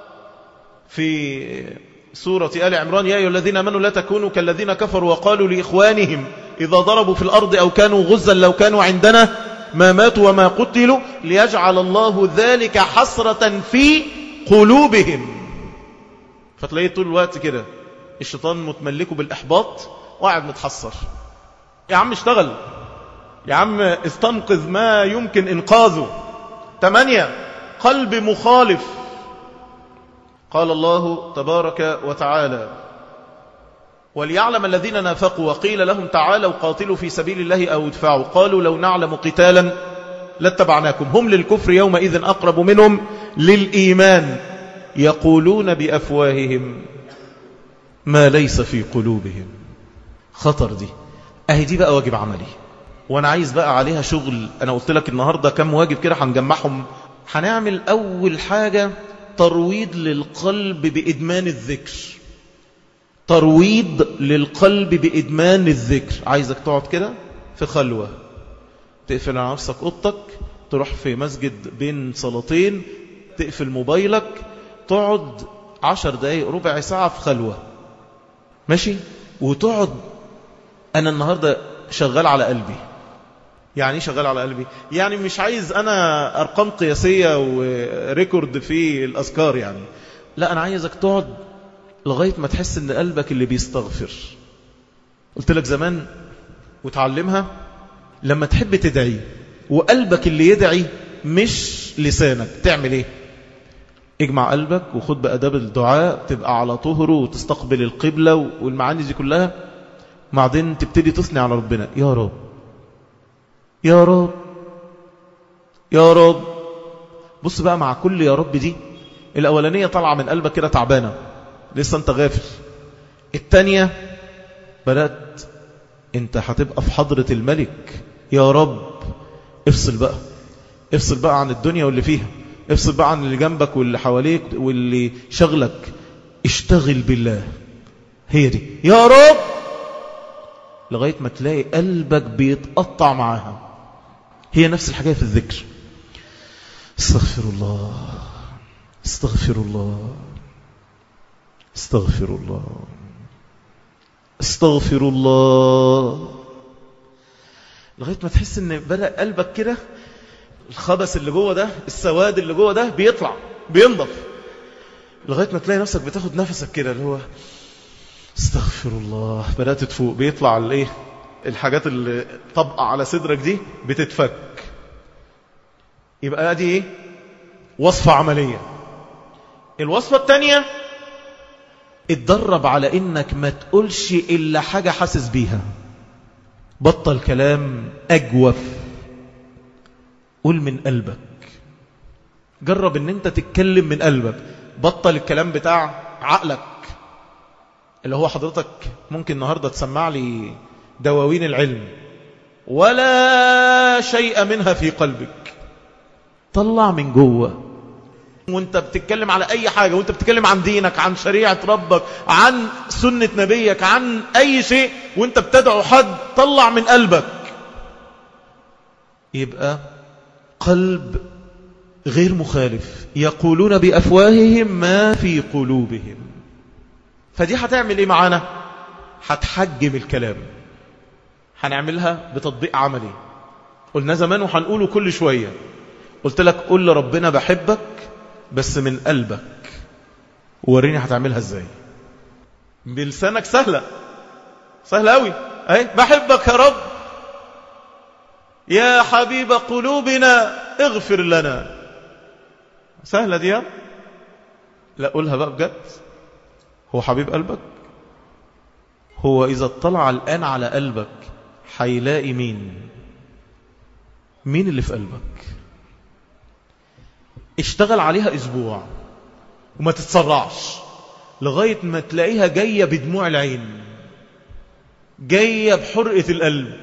A: في سورة آل عمران يا أيها الذين أمنوا لا تكونوا كالذين كفروا وقالوا لإخوانهم إذا ضربوا في الأرض أو كانوا غزا لو كانوا عندنا ما ماتوا وما قتلوا ليجعل الله ذلك حسرة في قلوبهم فتلاقيه طول الوقت كده الشيطان متملكه بالإحباط وقاعد متحسر يا عم اشتغل يا عم استنقذ ما يمكن إنقاذه ثمانية قلب مخالف قال الله تبارك وتعالى وليعلم الذين نافقوا وقيل لهم تعالوا قاتلوا في سبيل الله أو ادفعوا قالوا لو نعلم قتالا لاتبعناكم هم للكفر يومئذ أقرب منهم للإيمان يقولون بأفواههم ما ليس في قلوبهم خطر دي أهي دي بقى واجب عملي وأنا عايز بقى عليها شغل أنا قلت لك النهاردة كم واجب كده هنجمعهم هنعمل أول حاجة ترويض للقلب بإدمان الذكر ترويض للقلب بإدمان الذكر عايزك تقعد كده في خلوة تقفل على نفسك أوضتك تروح في مسجد بين صلاتين تقفل موبايلك تقعد عشر دقايق ربع ساعة في خلوة ماشي وتقعد أنا النهاردة شغال على قلبي يعني شغال على قلبي يعني مش عايز أنا أرقام قياسية وريكورد في الأذكار يعني لا أنا عايزك تقعد لغاية ما تحس أن قلبك اللي بيستغفر قلت لك زمان وتعلمها لما تحب تدعي وقلبك اللي يدعي مش لسانك تعمل ايه اجمع قلبك وخد بأداب الدعاء تبقى على طهره وتستقبل القبلة والمعاني دي كلها بعدين تبتدي تثني على ربنا يا رب يا رب يا رب بص بقى مع كل يا رب دي الأولانية طالعة من قلبك كده تعبانة لسه انت غافل التانية بدأت انت هتبقى في حضرة الملك يا رب افصل بقى افصل بقى عن الدنيا واللي فيها افصل بقى عن اللي جنبك واللي حواليك واللي شغلك اشتغل بالله هي دي يا رب لغاية ما تلاقي قلبك بيتقطع معاها هي نفس الحكاية في الذكر استغفر الله استغفر الله استغفر الله استغفر الله لغاية ما تحس ان بدأ قلبك كده الخبث اللي جوه ده السواد اللي جوه ده بيطلع بينضف لغاية ما تلاقي نفسك بتاخد نفسك كده اللي هو استغفر الله بدأت تفوق بيطلع الايه الحاجات اللي طبقة على صدرك دي بتتفك يبقى دي ايه وصفة عملية الوصفة الثانية اتدرب على انك ما تقولش الا حاجة حاسس بيها بطل كلام اجوف قول من قلبك جرب ان انت تتكلم من قلبك بطل الكلام بتاع عقلك اللي هو حضرتك ممكن النهاردة تسمع لي دواوين العلم ولا شيء منها في قلبك طلع من جوه وانت بتتكلم على اي حاجة وانت بتتكلم عن دينك عن شريعة ربك عن سنة نبيك عن اي شيء وانت بتدعو حد طلع من قلبك يبقى قلب غير مخالف يقولون بأفواههم ما في قلوبهم فدي هتعمل ايه معانا هتحجم الكلام هنعملها بتطبيق عملي قلنا زمان وهنقوله كل شوية قلت لك قل لربنا بحبك بس من قلبك وريني هتعملها ازاي بلسانك سهلة سهلة قوي اهي بحبك يا رب يا حبيب قلوبنا اغفر لنا سهلة دي لا قولها بقى بجد هو حبيب قلبك هو إذا اطلع الآن على قلبك هيلاقي مين مين اللي في قلبك اشتغل عليها أسبوع وما تتسرعش لغاية ما تلاقيها جاية بدموع العين جاية بحرقة القلب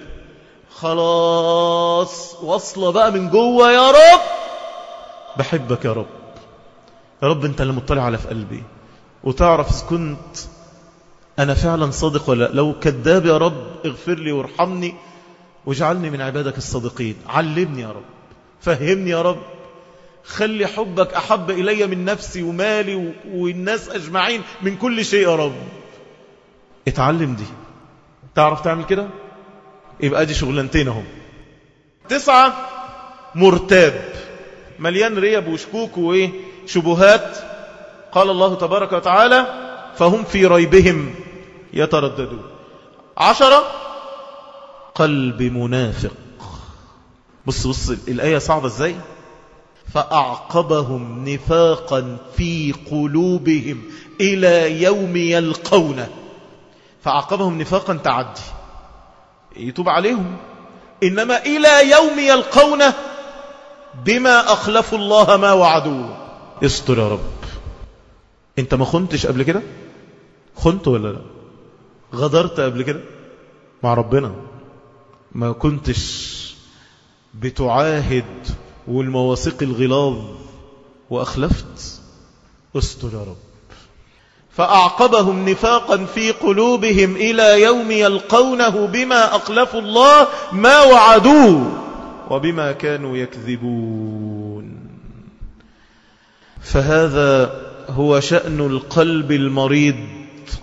A: خلاص واصلة بقى من جوه يا رب بحبك يا رب يا رب انت اللي مطلع على في قلبي وتعرف إذا كنت أنا فعلا صادق ولا لو كذاب يا رب اغفر لي وارحمني واجعلني من عبادك الصادقين علمني يا رب فهمني يا رب خلي حبك أحب إلي من نفسي ومالي والناس أجمعين من كل شيء يا رب اتعلم دي تعرف تعمل كده يبقى دي شغلانتين اهو تسعة مرتاب مليان ريب وشكوك وايه شبهات قال الله تبارك وتعالى فهم في ريبهم يترددون عشرة قلب منافق بص بص الآية صعبة ازاي فأعقبهم نفاقا في قلوبهم إلى يوم يلقونه فأعقبهم نفاقا تعدي يتوب عليهم إنما إلى يوم يلقونه بما أخلفوا الله ما وعدوه استر يا رب انت ما خنتش قبل كده خنت ولا لا غدرت قبل كده مع ربنا ما كنتش بتعاهد والمواثيق الغلاظ وأخلفت استر يا رب فأعقبهم نفاقا في قلوبهم إلى يوم يلقونه بما أخلفوا الله ما وعدوه وبما كانوا يكذبون فهذا هو شأن القلب المريض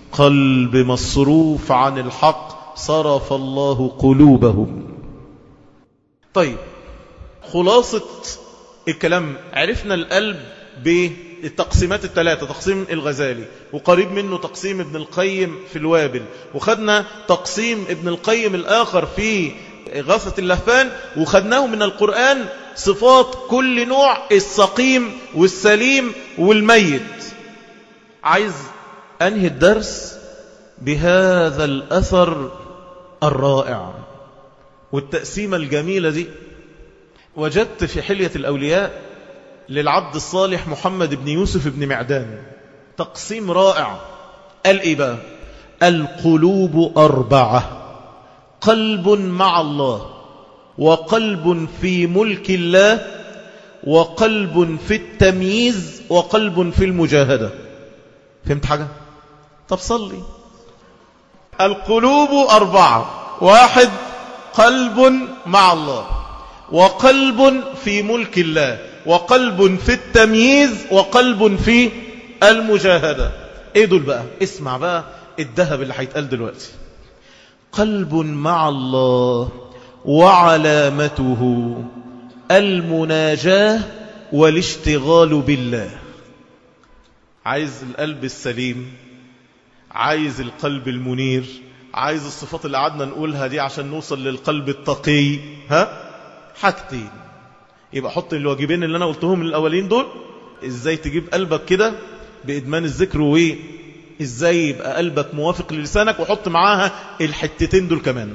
A: قلب مصروف عن الحق صرف الله قلوبهم طيب خلاصة الكلام عرفنا القلب بالتقسيمات الثلاثة تقسيم الغزالي وقريب منه تقسيم ابن القيم في الوابل وخدنا تقسيم ابن القيم الآخر في غاثة اللهفان وخدناه من القرآن صفات كل نوع السقيم والسليم والميت عايز أنهي الدرس بهذا الأثر الرائع والتقسيمة الجميلة دي وجدت في حلية الأولياء للعبد الصالح محمد بن يوسف بن معدان تقسيم رائع قال إيه بقى القلوب أربعة قلب مع الله وقلب في ملك الله وقلب في التمييز وقلب في المجاهدة فهمت حاجة؟ طب صلي القلوب أربعة واحد قلب مع الله وقلب في ملك الله وقلب في التمييز وقلب في المجاهدة ايه دول بقى اسمع بقى الذهب اللي هيتقال دلوقتي قلب مع الله وعلامته المناجاة والاشتغال بالله عايز القلب السليم عايز القلب المنير عايز الصفات اللي قعدنا نقولها دي عشان نوصل للقلب التقي ها حاجتين يبقى حط الواجبين اللي انا قلتهم الاولين دول ازاي تجيب قلبك كده بادمان الذكر وايه ازاي يبقى قلبك موافق للسانك وحط معاها الحتتين دول كمان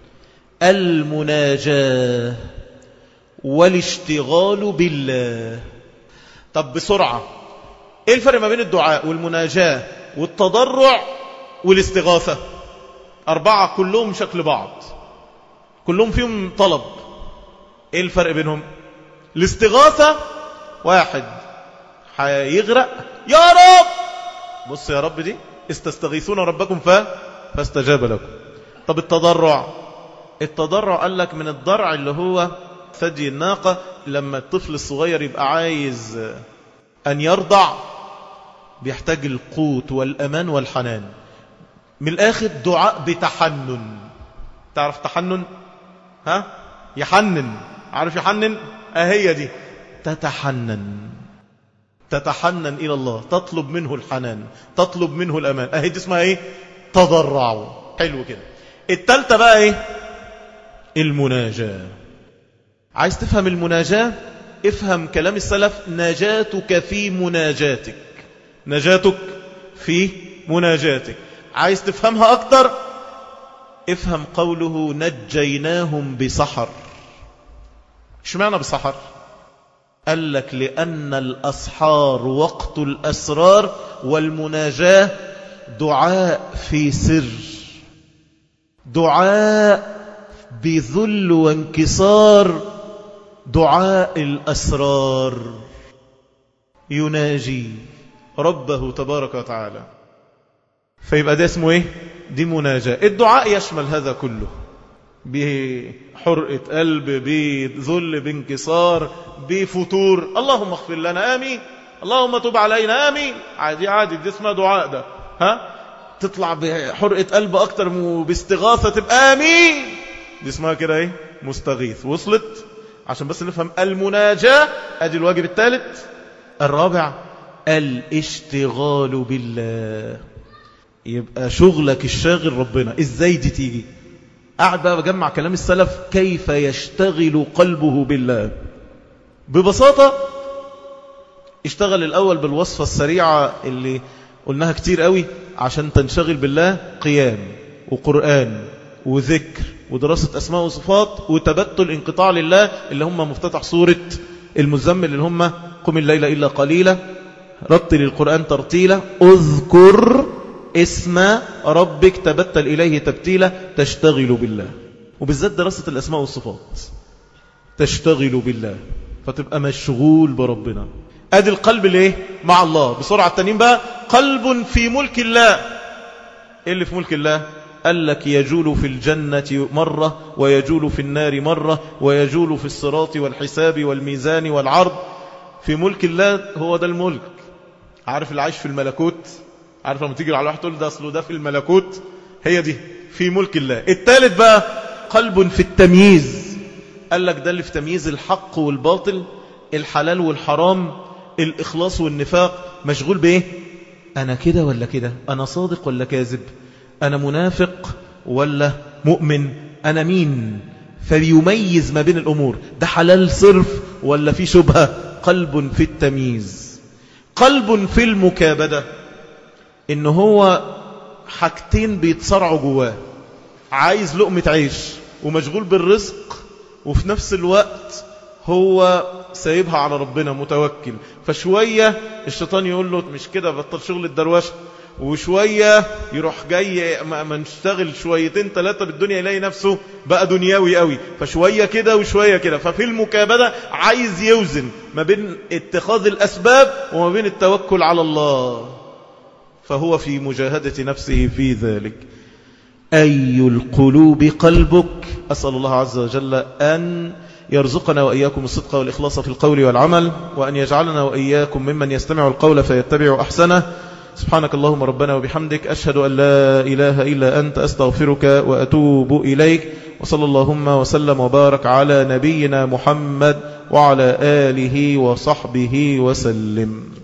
A: المناجاة والاشتغال بالله طب بسرعة ايه الفرق ما بين الدعاء والمناجاة والتضرع والاستغاثة أربعة كلهم شكل بعض كلهم فيهم طلب ايه الفرق بينهم الاستغاثة واحد هيغرق يا رب بص يا رب دي استستغيثون ربكم ف... فاستجاب لكم طب التضرع التضرع قال لك من الضرع اللي هو ثدي الناقة لما الطفل الصغير يبقى عايز أن يرضع بيحتاج القوت والأمان والحنان من الآخر دعاء بتحنن تعرف تحنن ها يحنن عارف يحنن أهي دي تتحنن تتحنن إلى الله تطلب منه الحنان تطلب منه الأمان أهي دي اسمها إيه تضرعوا حلو كده التالتة بقى إيه المناجاة عايز تفهم المناجاة افهم كلام السلف نجاتك في مناجاتك نجاتك في مناجاتك عايز تفهمها أكتر افهم قوله نجيناهم بسحر اشمعنى بسحر قال لك لأن الأسحار وقت الأسرار والمناجاة دعاء في سر دعاء بذل وانكسار دعاء الأسرار يناجي ربه تبارك وتعالى فيبقى ده اسمه ايه دي مناجاة الدعاء يشمل هذا كله بحرقة قلب بذل بانكسار بفتور اللهم اغفر لنا آمين اللهم تب علينا آمين عادي عادي دي اسمها دعاء ده ها تطلع بحرقة قلب أكتر باستغاثة تبقى آمين دي اسمها كده ايه مستغيث وصلت عشان بس نفهم المناجاة ادي الواجب الثالث الرابع الاشتغال بالله يبقى شغلك الشاغل ربنا ازاي دي تيجي قاعد بقى بجمع كلام السلف كيف يشتغل قلبه بالله ببساطة اشتغل الأول بالوصفة السريعة اللي قلناها كتير قوي عشان تنشغل بالله قيام وقرآن وذكر ودراسة أسماء وصفات وتبتل انقطاع لله اللي هم مفتتح سورة المزمل اللي هم قم الليل إلا قليلا رتل القرآن ترتيلا اذكر اسم ربك تبتل إليه تبتيلا تشتغل بالله وبالذات دراسة الأسماء والصفات تشتغل بالله فتبقى مشغول بربنا ادي القلب ليه مع الله بسرعة التانيين بقى قلب في ملك الله ايه اللي في ملك الله قال لك يجول في الجنة مرة ويجول في النار مرة ويجول في الصراط والحساب والميزان والعرض في ملك الله هو ده الملك عارف اللي عايش في الملكوت عارف لما تيجي على واحد تقول ده أصله ده في الملكوت هي دي في ملك الله الثالث بقى قلب في التمييز قال لك ده اللي في تمييز الحق والباطل الحلال والحرام الإخلاص والنفاق مشغول بإيه أنا كده ولا كده أنا صادق ولا كاذب أنا منافق ولا مؤمن أنا مين فيميز ما بين الأمور ده حلال صرف ولا في شبهة قلب في التمييز قلب في المكابدة إن هو حاجتين بيتصارعوا جواه عايز لقمة عيش ومشغول بالرزق وفي نفس الوقت هو سايبها على ربنا متوكل فشوية الشيطان يقول له مش كده بطل شغل الدروشه وشوية يروح جاي ما نشتغل شويتين ثلاثة بالدنيا يلاقي نفسه بقى دنياوي قوي فشوية كده وشوية كده ففي المكابدة عايز يوزن ما بين اتخاذ الأسباب وما بين التوكل على الله فهو في مجاهدة نفسه في ذلك أي القلوب قلبك أسأل الله عز وجل أن يرزقنا وإياكم الصدق والإخلاص في القول والعمل وأن يجعلنا وإياكم ممن يستمع القول فيتبع أحسنه سبحانك اللهم ربنا وبحمدك أشهد أن لا إله إلا أنت أستغفرك وأتوب إليك وصلى اللهم وسلم وبارك على نبينا محمد وعلى آله وصحبه وسلم